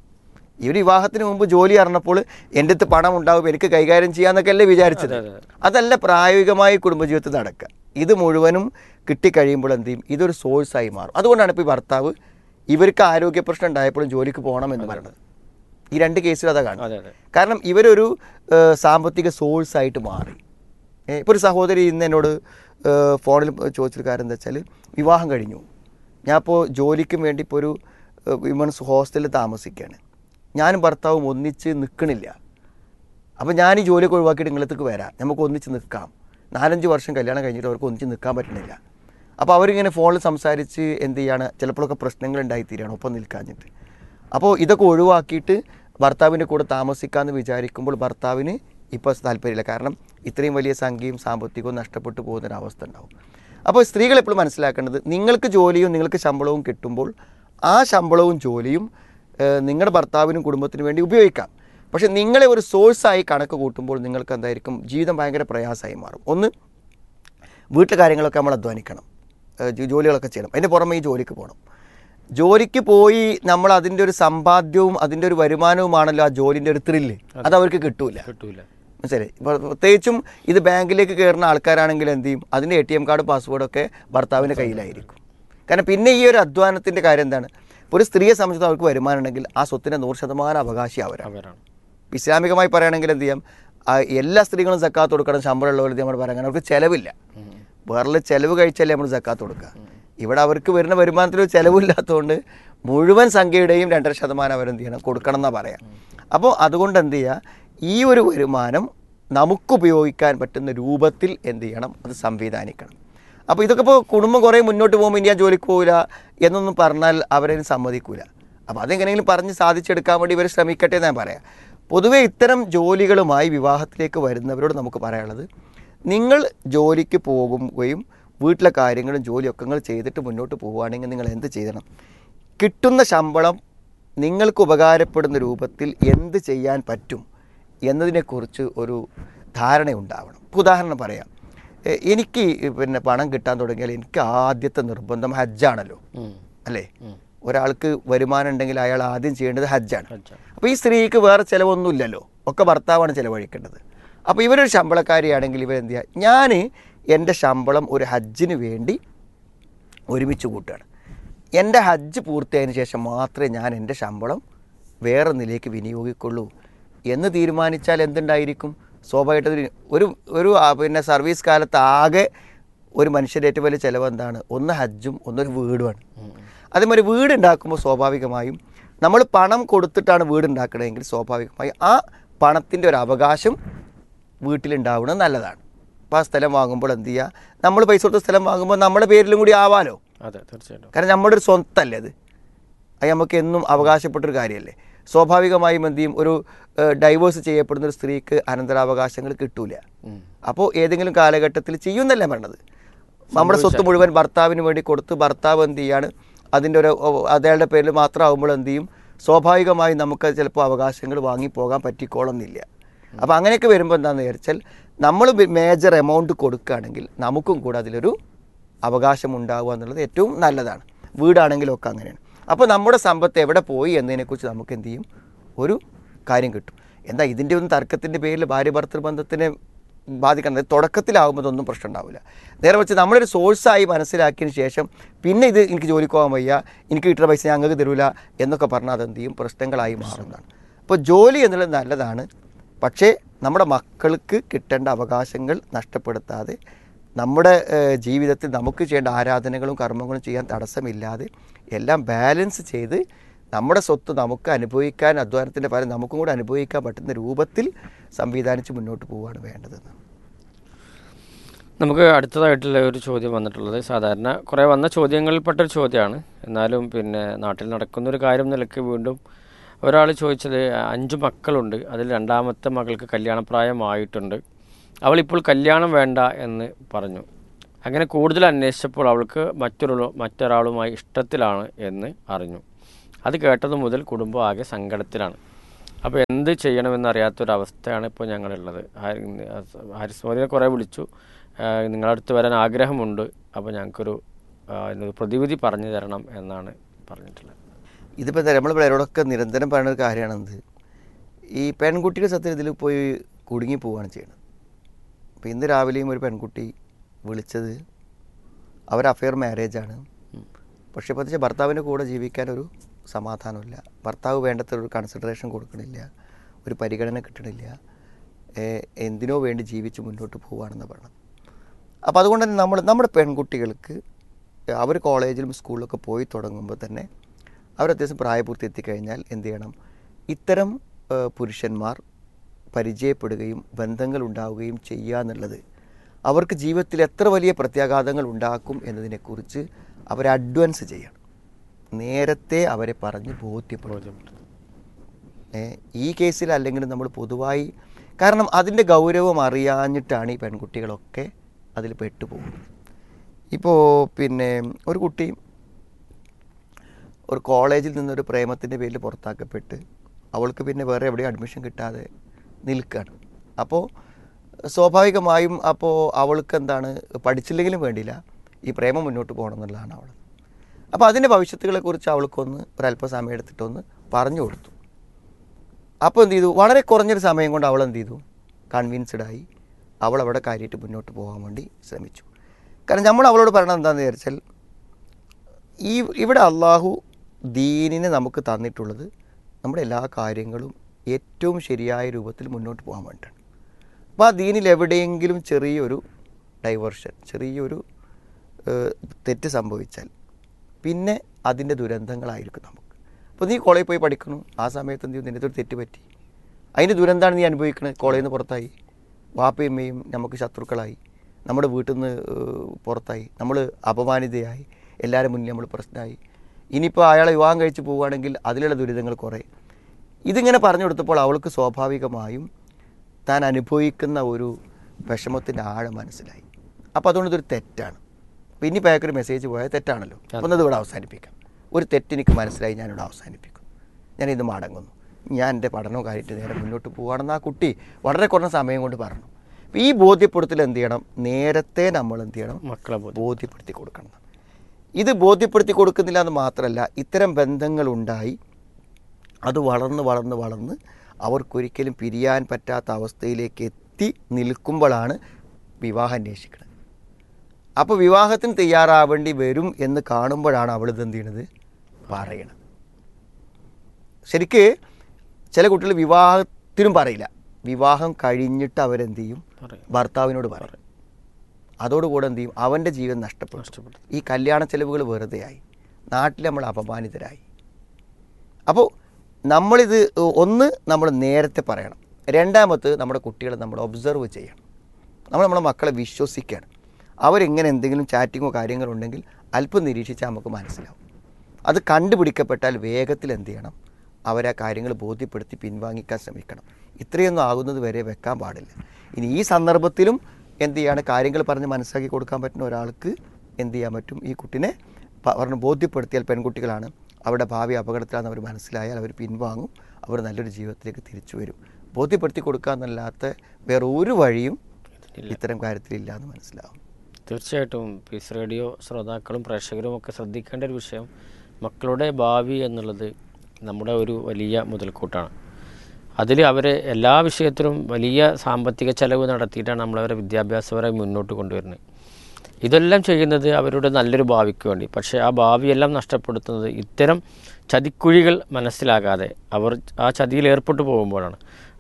ഇവർ വിവാഹത്തിന് മുമ്പ് ജോലി അറിഞ്ഞപ്പോൾ എൻ്റെ അടുത്ത് പണം ഉണ്ടാവും എനിക്ക് കൈകാര്യം ചെയ്യാന്നൊക്കെ അല്ലേ വിചാരിച്ചത് അതല്ല പ്രായോഗികമായി കുടുംബജീവിതത്തിൽ നടക്കുക ഇത് മുഴുവനും കിട്ടിക്കഴിയുമ്പോൾ എന്ത് ചെയ്യും ഇതൊരു സോഴ്സായി മാറും അതുകൊണ്ടാണ് ഇപ്പോൾ ഈ ഭർത്താവ് ഇവർക്ക് ആരോഗ്യ പ്രശ്നം ഉണ്ടായപ്പോഴും ജോലിക്ക് പോകണം എന്ന് പറയുന്നത് ഈ രണ്ട് കേസിലും അതാ കാണും അതെ അതെ കാരണം ഇവരൊരു ഏഹ്, സാമ്പത്തിക സോഴ്സായിട്ട് മാറി ഇപ്പോൾ ഒരു സഹോദരി ഇന്ന് എന്നോട് ഏഹ്, ഫോണിൽ ചോദിച്ചൊരു കാര്യം എന്താ വെച്ചാൽ വിവാഹം കഴിഞ്ഞു ഞാൻ ഇപ്പോൾ ജോലിക്കും വേണ്ടി ഇപ്പോൾ ഒരു ഏഹ്, വിമൻസ് ഹോസ്റ്റലിൽ താമസിക്കുകയാണ് ഞാനും ഭർത്താവും ഒന്നിച്ച് നിൽക്കണില്ല അപ്പോൾ ഞാൻ ഈ ജോലിയൊക്കെ ഒഴിവാക്കിയിട്ട് നിങ്ങളത്തേക്ക് വരാം നമുക്ക് ഒന്നിച്ച് നിൽക്കാം നാലഞ്ച് വർഷം കല്യാണം കഴിഞ്ഞിട്ട് അവർക്ക് ഒന്നിച്ച് നിൽക്കാൻ പറ്റുന്നില്ല അപ്പോൾ അവരിങ്ങനെ ഫോണിൽ സംസാരിച്ച് എന്ത് ചെയ്യാണ് ചിലപ്പോഴൊക്കെ പ്രശ്നങ്ങൾ ഉണ്ടായിത്തീരുകയാണ് ഒപ്പം നിൽക്കാഞ്ഞിട്ട് അപ്പോൾ ഇതൊക്കെ ഒഴിവാക്കിയിട്ട് ഭർത്താവിൻ്റെ കൂടെ താമസിക്കാമെന്ന് വിചാരിക്കുമ്പോൾ ഭർത്താവിന് ഇപ്പോൾ താല്പര്യമില്ല കാരണം ഇത്രയും വലിയ സംഖ്യയും സാമ്പത്തികവും നഷ്ടപ്പെട്ടു പോകുന്നൊരവസ്ഥ ഉണ്ടാവും അപ്പോൾ സ്ത്രീകൾ എപ്പോഴും മനസ്സിലാക്കേണ്ടത് നിങ്ങൾക്ക് ജോലിയും നിങ്ങൾക്ക് ശമ്പളവും കിട്ടുമ്പോൾ ആ ശമ്പളവും ജോലിയും ഏഹ്, നിങ്ങളുടെ ഭർത്താവിനും കുടുംബത്തിനും വേണ്ടി ഉപയോഗിക്കാം പക്ഷേ നിങ്ങളെ ഒരു സോഴ്സായി കണക്ക് കൂട്ടുമ്പോൾ നിങ്ങൾക്ക് എന്തായിരിക്കും ജീവിതം ഭയങ്കര പ്രയാസമായി മാറും ഒന്ന് വീട്ടിലെ കാര്യങ്ങളൊക്കെ നമ്മൾ അധ്വാനിക്കണം ഏഹ് ജോ- ജോലികളൊക്കെ ചെയ്യണം അതിൻ്റെ പുറമെ ഈ ജോലിക്ക് പോകണം ജോലിക്ക് പോയി നമ്മൾ അതിൻ്റെ ഒരു സമ്പാദ്യവും അതിൻ്റെ ഒരു വരുമാനവുമാണല്ലോ ആ ജോലിൻ്റെ ഒരു ത്രില്ല് അത് അവർക്ക് കിട്ടൂല കിട്ടൂല മനസ്സിലായി ഇപ്പോൾ പ്രത്യേകിച്ചും ഇത് ബാങ്കിലേക്ക് കയറുന്ന ആൾക്കാരാണെങ്കിൽ എന്ത് ചെയ്യും അതിൻ്റെ എ ടി എം കാർഡ് പാസ്വേഡൊക്കെ ഭർത്താവിൻ്റെ കയ്യിലായിരിക്കും കാരണം പിന്നെ ഈ ഒരു അധ്വാനത്തിൻ്റെ കാര്യം എന്താണ് ഇപ്പോൾ ഒരു സ്ത്രീയെ സംബന്ധിച്ച് അവർക്ക് വരുമാനം ഉണ്ടെങ്കിൽ ആ സ്വത്തിൻ്റെ നൂറ് ശതമാനം അവകാശി അവരാണ് അവരാണ് ഇസ്ലാമികമായി പറയുകയാണെങ്കിൽ എന്ത് ചെയ്യാം ആ എല്ലാ സ്ത്രീകളും സക്കാത്ത് കൊടുക്കണം ശമ്പളമുള്ളവർ നമ്മൾ പറയാൻ കാരണം അവർക്ക് ചിലവില്ല വേറെ ചിലവ് കഴിച്ചല്ലേ നമ്മൾ സക്കാത്ത് കൊടുക്കുക ഇവിടെ അവർക്ക് വരുന്ന വരുമാനത്തിൽ ഒരു ചിലവില്ലാത്തതുകൊണ്ട് മുഴുവൻ സംഖ്യയുടെയും രണ്ടര ശതമാനം അവരെന്ത് ചെയ്യണം കൊടുക്കണം എന്നാണ് പറയാം അപ്പോൾ അതുകൊണ്ട് എന്ത് ചെയ്യുക ഈ ഒരു വരുമാനം നമുക്ക് ഉപയോഗിക്കാൻ പറ്റുന്ന രൂപത്തിൽ എന്ത് ചെയ്യണം അത് സംവിധാനിക്കണം അപ്പോൾ ഇതൊക്കെ ഇപ്പോൾ കുടുംബം കുറേ മുന്നോട്ട് പോകുമ്പോൾ ഇനി ഞാൻ ജോലിക്ക് പോകില്ല എന്നൊന്നും പറഞ്ഞാൽ അവരതിന് സമ്മതിക്കൂല അപ്പോൾ അതെങ്ങനെയെങ്കിലും പറഞ്ഞ് സാധിച്ചെടുക്കാൻ വേണ്ടി ഇവർ ശ്രമിക്കട്ടെ എന്ന് ഞാൻ പറയാം പൊതുവേ ഇത്തരം ജോലികളുമായി വിവാഹത്തിലേക്ക് വരുന്നവരോട് നമുക്ക് പറയാനുള്ളത് നിങ്ങൾ ജോലിക്ക് പോകുകയും വീട്ടിലെ കാര്യങ്ങളും ജോലിയൊക്കെ നിങ്ങൾ ചെയ്തിട്ട് മുന്നോട്ട് പോവുകയാണെങ്കിൽ നിങ്ങൾ എന്ത് ചെയ്യണം കിട്ടുന്ന ശമ്പളം നിങ്ങൾക്ക് ഉപകാരപ്പെടുന്ന രൂപത്തിൽ എന്ത് ചെയ്യാൻ പറ്റും എന്നതിനെക്കുറിച്ച് ഒരു ധാരണയുണ്ടാവണം ഇപ്പൊ ഉദാഹരണം പറയാം എ- എനിക്ക് പിന്നെ പണം കിട്ടാൻ തുടങ്ങിയാൽ എനിക്ക് ആദ്യത്തെ നിർബന്ധം ഹജ്ജാണല്ലോ അല്ലേ ഒരാൾക്ക് വരുമാനം ഉണ്ടെങ്കിൽ അയാൾ ആദ്യം ചെയ്യേണ്ടത് ഹജ്ജാണ് അപ്പോൾ ഈ സ്ത്രീക്ക് വേറെ ചിലവൊന്നുമില്ലല്ലോ ഒക്കെ ഭർത്താവാണ് ചിലവഴിക്കേണ്ടത് അപ്പോൾ ഇവരൊരു ശമ്പളക്കാരിയാണെങ്കിൽ ഇവരെന്ത് ചെയ്യുക ഞാൻ എൻ്റെ ശമ്പളം ഒരു ഹജ്ജിന് വേണ്ടി ഒരുമിച്ച് കൂട്ടുകയാണ് എൻ്റെ ഹജ്ജ് പൂർത്തിയായതിനു ശേഷം മാത്രമേ ഞാൻ എൻ്റെ ശമ്പളം വേറെ നിലയ്ക്ക് വിനിയോഗിക്കുള്ളൂ എന്ന് തീരുമാനിച്ചാൽ എന്തുണ്ടായിരിക്കും സ്വാഭാവികമായിട്ട് ഒരു- ഒരു ഒരു ആ, പിന്നെ സർവീസ് കാലത്ത് ആകെ ഒരു മനുഷ്യൻ്റെ ഏറ്റവും വലിയ ചിലവ് എന്താണ് ഒന്ന് ഹജ്ജും ഒന്നൊരു വീടുമാണ് അതേമാതിരി വീട് ഉണ്ടാക്കുമ്പോൾ സ്വാഭാവികമായും നമ്മൾ പണം കൊടുത്തിട്ടാണ് വീട് ഉണ്ടാക്കണമെങ്കിൽ സ്വാഭാവികമായും ആ പണത്തിൻ്റെ ഒരു അവകാശം വീട്ടിലുണ്ടാവുന്നത് നല്ലതാണ് അപ്പോൾ ആ സ്ഥലം വാങ്ങുമ്പോൾ എന്ത് ചെയ്യുക നമ്മൾ പൈസ കൊടുത്ത സ്ഥലം വാങ്ങുമ്പോൾ നമ്മുടെ പേരിലും കൂടി ആവാലോ അതെ തീർച്ചയായിട്ടും കാരണം നമ്മുടെ ഒരു സ്വന്തമല്ലേ അത് അത് നമുക്ക് എന്നും അവകാശപ്പെട്ടൊരു കാര്യമല്ലേ സ്വാഭാവികമായും എന്ത് ചെയ്യും ഒരു ഡൈവേഴ്സ് ചെയ്യപ്പെടുന്ന ഒരു സ്ത്രീക്ക് അനന്തരാവകാശങ്ങൾ കിട്ടൂല അപ്പോൾ ഏതെങ്കിലും കാലഘട്ടത്തിൽ ചെയ്യുന്നല്ലേ പറഞ്ഞത് നമ്മുടെ സ്വത്ത് മുഴുവൻ ഭർത്താവിന് വേണ്ടി കൊടുത്ത് ഭർത്താവ് എന്ത് ചെയ്യാണ് അതിൻ്റെ ഒരു ഓ, അയാളുടെ പേരിൽ മാത്രമാകുമ്പോൾ എന്ത് ചെയ്യും സ്വാഭാവികമായും നമുക്ക് ചിലപ്പോൾ അവകാശങ്ങൾ വാങ്ങിപ്പോകാൻ പറ്റിക്കോളുന്നില്ല അപ്പോൾ അങ്ങനെയൊക്കെ വരുമ്പോൾ എന്താണെന്ന് വിചാരിച്ചാൽ നമ്മൾ മേജർ എമൗണ്ട് കൊടുക്കുകയാണെങ്കിൽ നമുക്കും കൂടെ അതിലൊരു അവകാശം ഉണ്ടാവുക എന്നുള്ളത് ഏറ്റവും നല്ലതാണ് വീടാണെങ്കിലും ഒക്കെ അങ്ങനെയാണ് അപ്പോൾ നമ്മുടെ സമ്പത്ത് എവിടെ പോയി എന്നതിനെക്കുറിച്ച് നമുക്ക് എന്ത് ചെയ്യും ഒരു കാര്യം കിട്ടും എന്താ ഇതിൻ്റെ ഒന്നും തർക്കത്തിൻ്റെ പേരിൽ ഭാര്യ ഭർത്തൃ ബന്ധത്തിനെ ബാധിക്കുന്നത് തുടക്കത്തിലാകുമ്പോൾ ഇതൊന്നും പ്രശ്നം ഉണ്ടാവില്ല നേരെ വെച്ച് നമ്മളൊരു സോഴ്സായി മനസ്സിലാക്കിയതിന് ശേഷം പിന്നെ ഇത് എനിക്ക് ജോലിക്ക് പോകാൻ വയ്യ എനിക്ക് കിട്ടുന്ന പൈസ ഞങ്ങൾക്ക് തരൂല എന്നൊക്കെ പറഞ്ഞാൽ അതെന്ത് ചെയ്യും പ്രശ്നങ്ങളായി മാറുന്നതാണ് അപ്പോൾ ജോലി എന്നുള്ളത് നല്ലതാണ് പക്ഷേ നമ്മുടെ മക്കൾക്ക് കിട്ടേണ്ട അവകാശങ്ങൾ നഷ്ടപ്പെടുത്താതെ നമ്മുടെ ഏഹ്, ജീവിതത്തിൽ നമുക്ക് ചെയ്യേണ്ട ആരാധനകളും കർമ്മങ്ങളും ചെയ്യാൻ തടസ്സമില്ലാതെ എല്ലാം ബാലൻസ് ചെയ്ത് നമ്മുടെ സ്വത്ത് നമുക്ക് അനുഭവിക്കാൻ അധ്വാനത്തിൻ്റെ ഫലം നമുക്കും കൂടെ അനുഭവിക്കാൻ പറ്റുന്ന രൂപത്തിൽ സംവിധാനിച്ച് മുന്നോട്ട് പോവുകയാണ് വേണ്ടതെന്ന് നമുക്ക് അടുത്തതായിട്ടുള്ള ഒരു ചോദ്യം വന്നിട്ടുള്ളത് സാധാരണ കുറേ വന്ന ചോദ്യങ്ങളിൽപ്പെട്ട ഒരു ചോദ്യമാണ് എന്നാലും പിന്നെ നാട്ടിൽ നടക്കുന്ന ഒരു കാര്യം നിലയ്ക്ക് വീണ്ടും ഒരാൾ ചോദിച്ചത് അഞ്ച് മക്കളുണ്ട് അതിൽ രണ്ടാമത്തെ മകൾക്ക് കല്യാണപ്രായമായിട്ടുണ്ട് അവളിപ്പോൾ കല്യാണം വേണ്ട എന്ന് പറഞ്ഞു അങ്ങനെ കൂടുതൽ അന്വേഷിച്ചപ്പോൾ അവൾക്ക് മറ്റൊരു മറ്റൊരാളുമായി ഇഷ്ടത്തിലാണ് എന്ന് അറിഞ്ഞു അത് കേട്ടത് മുതൽ കുടുംബം ആകെ സങ്കടത്തിലാണ് അപ്പോൾ എന്ത് ചെയ്യണമെന്നറിയാത്തൊരവസ്ഥയാണ് ഇപ്പോൾ ഞങ്ങളുള്ളത് ഹാരി- ഹാരിസ് മോദിനെ കുറേ വിളിച്ചു ആ, നിങ്ങളുടെ അടുത്ത് വരാൻ ആഗ്രഹമുണ്ട് അപ്പോൾ ഞങ്ങൾക്കൊരു ആ, ഇതിനൊരു പ്രതിവിധി പറഞ്ഞു തരണം എന്നാണ് പറഞ്ഞിട്ടുള്ളത് ഇതിപ്പോൾ എന്താ നമ്മൾ പിള്ളേരോടൊക്കെ നിരന്തരം പറയുന്ന ഒരു കാര്യമാണെന്ത് ഈ പെൺകുട്ടിയുടെ സത്യം ഇതിൽ പോയി കുടുങ്ങി പോവുകയാണ് ചെയ്യുന്നത് അപ്പോൾ ഇന്ന് രാവിലെയും ഒരു പെൺകുട്ടി വിളിച്ചത് അവർ അഫെയർ മാരേജാണ് പക്ഷേ പ്രത്യേകിച്ച് ഭർത്താവിൻ്റെ കൂടെ ജീവിക്കാൻ ഒരു സമാധാനമില്ല ഭർത്താവ് വേണ്ടത്ര ഒരു കൺസിഡറേഷൻ കൊടുക്കണില്ല ഒരു പരിഗണന കിട്ടണില്ല ഏഹ് എന്തിനോ വേണ്ടി ജീവിച്ച് മുന്നോട്ട് പോവുകയാണെന്ന് പറഞ്ഞത് അപ്പോൾ അതുകൊണ്ട് തന്നെ നമ്മൾ നമ്മുടെ പെൺകുട്ടികൾക്ക് അവർ കോളേജിലും സ്കൂളിലൊക്കെ പോയി തുടങ്ങുമ്പോൾ തന്നെ അവർ അത്യാവശ്യം പ്രായപൂർത്തി എത്തിക്കഴിഞ്ഞാൽ എന്ത് ചെയ്യണം ഇത്തരം ഏഹ് പുരുഷന്മാർ പരിചയപ്പെടുകയും ബന്ധങ്ങൾ ഉണ്ടാവുകയും ചെയ്യുക എന്നുള്ളത് അവർക്ക് ജീവിതത്തിൽ എത്ര വലിയ പ്രത്യാഘാതങ്ങൾ ഉണ്ടാക്കും എന്നതിനെക്കുറിച്ച് അവരെ അഡ്വാൻസ് ചെയ്യണം നേരത്തെ അവരെ പറഞ്ഞ് ബോധ്യപ്പെടും ഏ, ഈ കേസിൽ അല്ലെങ്കിൽ നമ്മൾ പൊതുവായി കാരണം അതിൻ്റെ ഗൗരവം അറിയാഞ്ഞിട്ടാണ് ഈ പെൺകുട്ടികളൊക്കെ അതിൽ പെട്ടുപോകുന്നത് ഇപ്പോൾ പിന്നെ ഒരു കുട്ടി ഒരു കോളേജിൽ നിന്നൊരു പ്രേമത്തിൻ്റെ പേരിൽ പുറത്താക്കപ്പെട്ട് അവൾക്ക് പിന്നെ വേറെ എവിടെയും അഡ്മിഷൻ കിട്ടാതെ നിൽക്കുകയാണ് അപ്പോൾ സ്വാഭാവികമായും അപ്പോൾ അവൾക്ക് എന്താണ് പഠിച്ചില്ലെങ്കിലും വേണ്ടിയില്ല ഈ പ്രേമം മുന്നോട്ട് പോകണം എന്നുള്ളതാണ് അവൾ അപ്പോൾ അതിൻ്റെ ഭവിഷ്യത്തുകളെക്കുറിച്ച് അവൾക്കൊന്ന് ഒരല്പസമയം എടുത്തിട്ടൊന്ന് പറഞ്ഞു കൊടുത്തു അപ്പോൾ എന്ത് ചെയ്തു വളരെ കുറഞ്ഞൊരു സമയം കൊണ്ട് അവൾ എന്ത് ചെയ്തു കൺവിൻസ്ഡായി അവൾ അവിടെ കാര്യമായിട്ട് മുന്നോട്ട് പോകാൻ വേണ്ടി ശ്രമിച്ചു കാരണം നമ്മൾ അവളോട് പറയണത് എന്താണെന്ന് വിചാരിച്ചാൽ ഈ ഇവിടെ അള്ളാഹു ദീനിനെ നമുക്ക് തന്നിട്ടുള്ളത് നമ്മുടെ എല്ലാ കാര്യങ്ങളും ഏറ്റവും ശരിയായ രൂപത്തിൽ മുന്നോട്ട് പോകാൻ വേണ്ടിയിട്ടാണ് അപ്പോൾ ആ ദീനിൽ എവിടെയെങ്കിലും ചെറിയൊരു ഡൈവേർഷൻ ചെറിയൊരു ഏഹ്, തെറ്റ് സംഭവിച്ചാൽ പിന്നെ അതിൻ്റെ ദുരന്തങ്ങളായിരിക്കും നമുക്ക് അപ്പോൾ നീ കോളേജിൽ പോയി പഠിക്കണം ആ സമയത്ത് എന്ത് ചെയ്യും നിൻ്റെ ഒരു തെറ്റ് പറ്റി അതിൻ്റെ ദുരന്തമാണ് നീ അനുഭവിക്കുന്നത് കോളേജിൽ നിന്ന് പുറത്തായി വാപ്പയും അമ്മയും നമുക്ക് ശത്രുക്കളായി നമ്മുടെ വീട്ടിൽ നിന്ന് ഏഹ്, പുറത്തായി നമ്മൾ അപമാനിതയായി എല്ലാവരും മുന്നിൽ നമ്മൾ പ്രശ്നമായി ഇനിയിപ്പോൾ അയാളെ വിവാഹം കഴിച്ച് പോവുകയാണെങ്കിൽ അതിലുള്ള ദുരിതങ്ങൾ കുറേ ഇതിങ്ങനെ പറഞ്ഞു കൊടുത്തപ്പോൾ അവൾക്ക് സ്വാഭാവികമായും താൻ അനുഭവിക്കുന്ന ഒരു വിഷമത്തിൻ്റെ ആഴം മനസ്സിലായി അപ്പോൾ അതുകൊണ്ട് ഇതൊരു തെറ്റാണ് അപ്പോൾ ഇനി പേക്കൊരു മെസ്സേജ് പോയാൽ തെറ്റാണല്ലോ അപ്പോൾ ഒന്ന് ഇവിടെ അവസാനിപ്പിക്കാം ഒരു തെറ്റെനിക്ക് മനസ്സിലായി ഞാനിവിടെ അവസാനിപ്പിക്കും ഞാൻ ഇത് മടങ്ങുന്നു ഞാൻ എൻ്റെ പഠനവും കാര്യമായിട്ട് നേരെ മുന്നോട്ട് പോവുകയാണെന്ന് ആ കുട്ടി വളരെ കുറഞ്ഞ സമയം കൊണ്ട് പറഞ്ഞു അപ്പോൾ ഈ ബോധ്യപ്പെടുത്തൽ എന്ത് ചെയ്യണം നേരത്തെ നമ്മൾ എന്ത് ചെയ്യണം മക്കളെ ബോധ്യപ്പെടുത്തി കൊടുക്കണം ഇത് ബോധ്യപ്പെടുത്തി കൊടുക്കുന്നില്ല എന്ന് മാത്രമല്ല ഇത്തരം ബന്ധങ്ങൾ ഉണ്ടായി അത് വളർന്ന് വളർന്ന് വളർന്ന് അവർക്കൊരിക്കലും പിരിയാൻ പറ്റാത്ത അവസ്ഥയിലേക്ക് എത്തി നിൽക്കുമ്പോഴാണ് വിവാഹം അന്വേഷിക്കുന്നത് അപ്പോൾ വിവാഹത്തിന് തയ്യാറാവേണ്ടി വരും എന്ന് കാണുമ്പോഴാണ് അവൾ ഇത് എന്ത് ചെയ്യണത് പറയണത് ശരിക്ക് ചില കുട്ടികൾ വിവാഹത്തിനും പറയില്ല വിവാഹം കഴിഞ്ഞിട്ട് അവരെന്ത് ചെയ്യും ഭർത്താവിനോട് പറയും അതോടുകൂടെ എന്ത് ചെയ്യും അവൻ്റെ ജീവൻ നഷ്ടപ്പെട്ടു ഈ കല്യാണ ചെലവുകൾ വെറുതെയായി നാട്ടിൽ നമ്മൾ അപമാനിതരായി അപ്പോൾ നമ്മളിത് ഒന്ന് നമ്മൾ നേരത്തെ പറയണം രണ്ടാമത് നമ്മുടെ കുട്ടികളെ നമ്മൾ ഒബ്സർവ് ചെയ്യണം നമ്മൾ നമ്മുടെ മക്കളെ വിശ്വസിക്കണം അവരെങ്ങനെ എന്തെങ്കിലും ചാറ്റിങ്ങോ കാര്യങ്ങളോ ഉണ്ടെങ്കിൽ അല്പം നിരീക്ഷിച്ചാൽ നമുക്ക് മനസ്സിലാവും അത് കണ്ടുപിടിക്കപ്പെട്ടാൽ വേഗത്തിൽ എന്ത് ചെയ്യണം അവരെ ആ കാര്യങ്ങൾ ബോധ്യപ്പെടുത്തി പിൻവാങ്ങിക്കാൻ ശ്രമിക്കണം ഇത്രയൊന്നും ആകുന്നത് വരെ വെക്കാൻ പാടില്ല ഇനി ഈ സന്ദർഭത്തിലും എന്ത് ചെയ്യാണ് കാര്യങ്ങൾ പറഞ്ഞ് മനസ്സിലാക്കി കൊടുക്കാൻ പറ്റുന്ന ഒരാൾക്ക് എന്ത് ചെയ്യാൻ പറ്റും ഈ കുട്ടിനെ പ- പറഞ്ഞ് ബോധ്യപ്പെടുത്തിയാൽ പെൺകുട്ടികളാണ് അവരുടെ ഭാവി അപകടത്തിലാണെന്ന് അവർ മനസ്സിലായാൽ അവർ പിൻവാങ്ങും അവർ നല്ലൊരു ജീവിതത്തിലേക്ക് തിരിച്ചു വരും ബോധ്യപ്പെടുത്തി കൊടുക്കുക എന്നല്ലാത്ത വേറെ ഒരു വഴിയും ഇത്തരം കാര്യത്തിലില്ല എന്ന് മനസ്സിലാവും തീർച്ചയായിട്ടും പീസ് റേഡിയോ ശ്രോതാക്കളും പ്രേക്ഷകരും ഒക്കെ ശ്രദ്ധിക്കേണ്ട ഒരു വിഷയം മക്കളുടെ ഭാവി എന്നുള്ളത് നമ്മുടെ ഒരു വലിയ മുതൽക്കൂട്ടാണ് അതിൽ അവരെ എല്ലാ വിഷയത്തിലും വലിയ സാമ്പത്തിക ചെലവ് നടത്തിയിട്ടാണ് നമ്മളവരെ വിദ്യാഭ്യാസപരമായി മുന്നോട്ട് കൊണ്ടുവരുന്നത് ഇതെല്ലാം ചെയ്യുന്നത് അവരുടെ നല്ലൊരു ഭാവിക്ക് വേണ്ടി പക്ഷേ ആ ഭാവിയെല്ലാം നഷ്ടപ്പെടുത്തുന്നത് ഇത്തരം ചതിക്കുഴികൾ മനസ്സിലാകാതെ അവർ ആ ചതിയിൽ ഏർപ്പെട്ടു പോകുമ്പോഴാണ്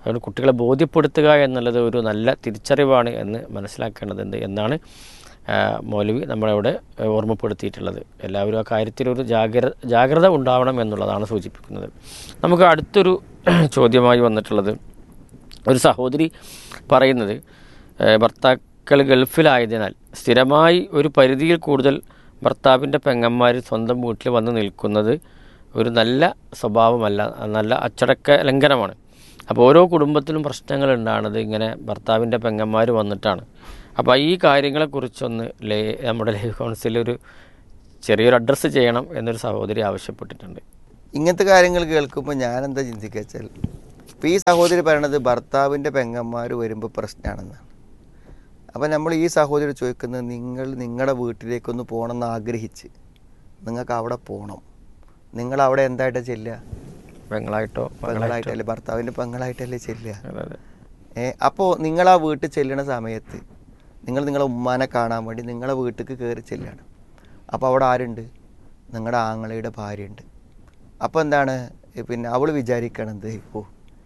അതുകൊണ്ട് കുട്ടികളെ ബോധ്യപ്പെടുത്തുക എന്നുള്ളത് ഒരു നല്ല തിരിച്ചറിവാണ് എന്ന് മനസ്സിലാക്കേണ്ടതുണ്ട് എന്നാണ് ആ, മൗലവി നമ്മളവിടെ ഓർമ്മപ്പെടുത്തിയിട്ടുള്ളത് എല്ലാവരും ആ കാര്യത്തിൽ ഒരു ജാഗ്രത ജാഗ്രത ഉണ്ടാവണം എന്നുള്ളതാണ് സൂചിപ്പിക്കുന്നത് നമുക്ക് അടുത്തൊരു ചോദ്യമായി വന്നിട്ടുള്ളത് ഒരു സഹോദരി പറയുന്നത് ഏഹ്, ഭർത്താക്കൾ ഗൾഫിലായതിനാൽ സ്ഥിരമായി ഒരു പരിധിയിൽ കൂടുതൽ ഭർത്താവിൻ്റെ പെങ്ങന്മാർ സ്വന്തം വീട്ടിൽ വന്ന് നിൽക്കുന്നത് ഒരു നല്ല സ്വഭാവമല്ല നല്ല അച്ചടക്ക ലംഘനമാണ് അപ്പോൾ ഓരോ കുടുംബത്തിലും പ്രശ്നങ്ങൾ ഉണ്ടാകുന്നത് ഇങ്ങനെ ഭർത്താവിൻ്റെ പെങ്ങന്മാർ വന്നിട്ടാണ് അപ്പോൾ ഈ കാര്യങ്ങളെക്കുറിച്ചൊന്ന് ലേ നമ്മുടെ ലൈവ് കൗൺസിലിൽ ഒരു ചെറിയൊരു അഡ്രസ്സ് ചെയ്യണം എന്നൊരു സഹോദരി ആവശ്യപ്പെട്ടിട്ടുണ്ട് ഇങ്ങനത്തെ കാര്യങ്ങൾ കേൾക്കുമ്പോൾ ഞാൻ എന്താ ചിന്തിക്കുക വെച്ചാൽ ഇപ്പോൾ ഈ സഹോദരി പറയണത് ഭർത്താവിൻ്റെ പെങ്ങന്മാർ വരുമ്പോൾ പ്രശ്നമാണെന്നാണ് അപ്പം നമ്മൾ ഈ സഹോദരി ചോദിക്കുന്നത് നിങ്ങൾ നിങ്ങളുടെ വീട്ടിലേക്കൊന്ന് പോകണമെന്ന് ആഗ്രഹിച്ച് നിങ്ങൾക്ക് അവിടെ പോകണം നിങ്ങൾ അവിടെ എന്തായിട്ടാ ചെല്ലുക പെങ്ങളായിട്ടോ പെങ്ങളായിട്ടല്ലേ ഭർത്താവിൻ്റെ പെങ്ങളായിട്ടല്ലേ ചെല്ലുക അതെ അതെ ഏ അപ്പോൾ നിങ്ങൾ ആ വീട്ടിൽ ചെല്ലുന്ന സമയത്ത് നിങ്ങൾ നിങ്ങളെ ഉമ്മാനെ കാണാൻ വേണ്ടി നിങ്ങളെ വീട്ടിലേക്ക് കയറി ചെല്ലുകയാണ് അപ്പോൾ അവിടെ ആരുണ്ട് നിങ്ങളുടെ ആങ്ങളയുടെ ഭാര്യയുണ്ട് അപ്പോൾ എന്താണ് ഏ, പിന്നെ അവൾ വിചാരിക്കണത് ഓ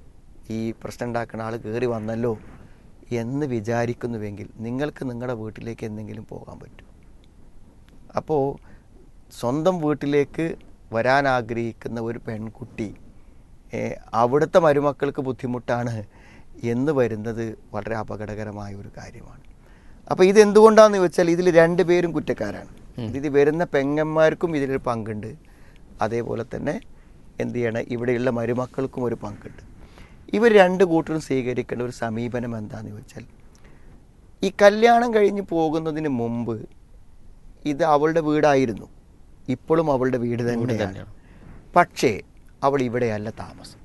ഈ പ്രശ്നം ഉണ്ടാക്കുന്ന ആൾ കയറി വന്നല്ലോ എന്ന് വിചാരിക്കുന്നുവെങ്കിൽ നിങ്ങൾക്ക് നിങ്ങളുടെ വീട്ടിലേക്ക് എന്തെങ്കിലും പോകാൻ പറ്റും അപ്പോൾ സ്വന്തം വീട്ടിലേക്ക് വരാൻ ആഗ്രഹിക്കുന്ന ഒരു പെൺകുട്ടി ഏ, അവിടുത്തെ മരുമക്കൾക്ക് ബുദ്ധിമുട്ടാണ് എന്ന് വരുന്നത് വളരെ അപകടകരമായ ഒരു കാര്യമാണ് അപ്പോൾ ഇത് എന്തുകൊണ്ടാണെന്ന് ചോദിച്ചാൽ ഇതിൽ രണ്ട് പേരും കുറ്റക്കാരാണ് ഇത് വരുന്ന പെങ്ങന്മാർക്കും ഇതിലൊരു പങ്കുണ്ട് അതേപോലെ തന്നെ എന്ത് ചെയ്യണം ഇവിടെയുള്ള മരുമക്കൾക്കും ഒരു പങ്കുണ്ട് ഇവർ രണ്ട് കൂട്ടരും സ്വീകരിക്കേണ്ട ഒരു സമീപനം എന്താണെന്ന് ചോദിച്ചാൽ ഈ കല്യാണം കഴിഞ്ഞ് പോകുന്നതിന് മുമ്പ് ഇത് അവളുടെ വീടായിരുന്നു ഇപ്പോഴും അവളുടെ വീട് തന്നെയാണ് പക്ഷേ അവൾ ഇവിടെയല്ല താമസം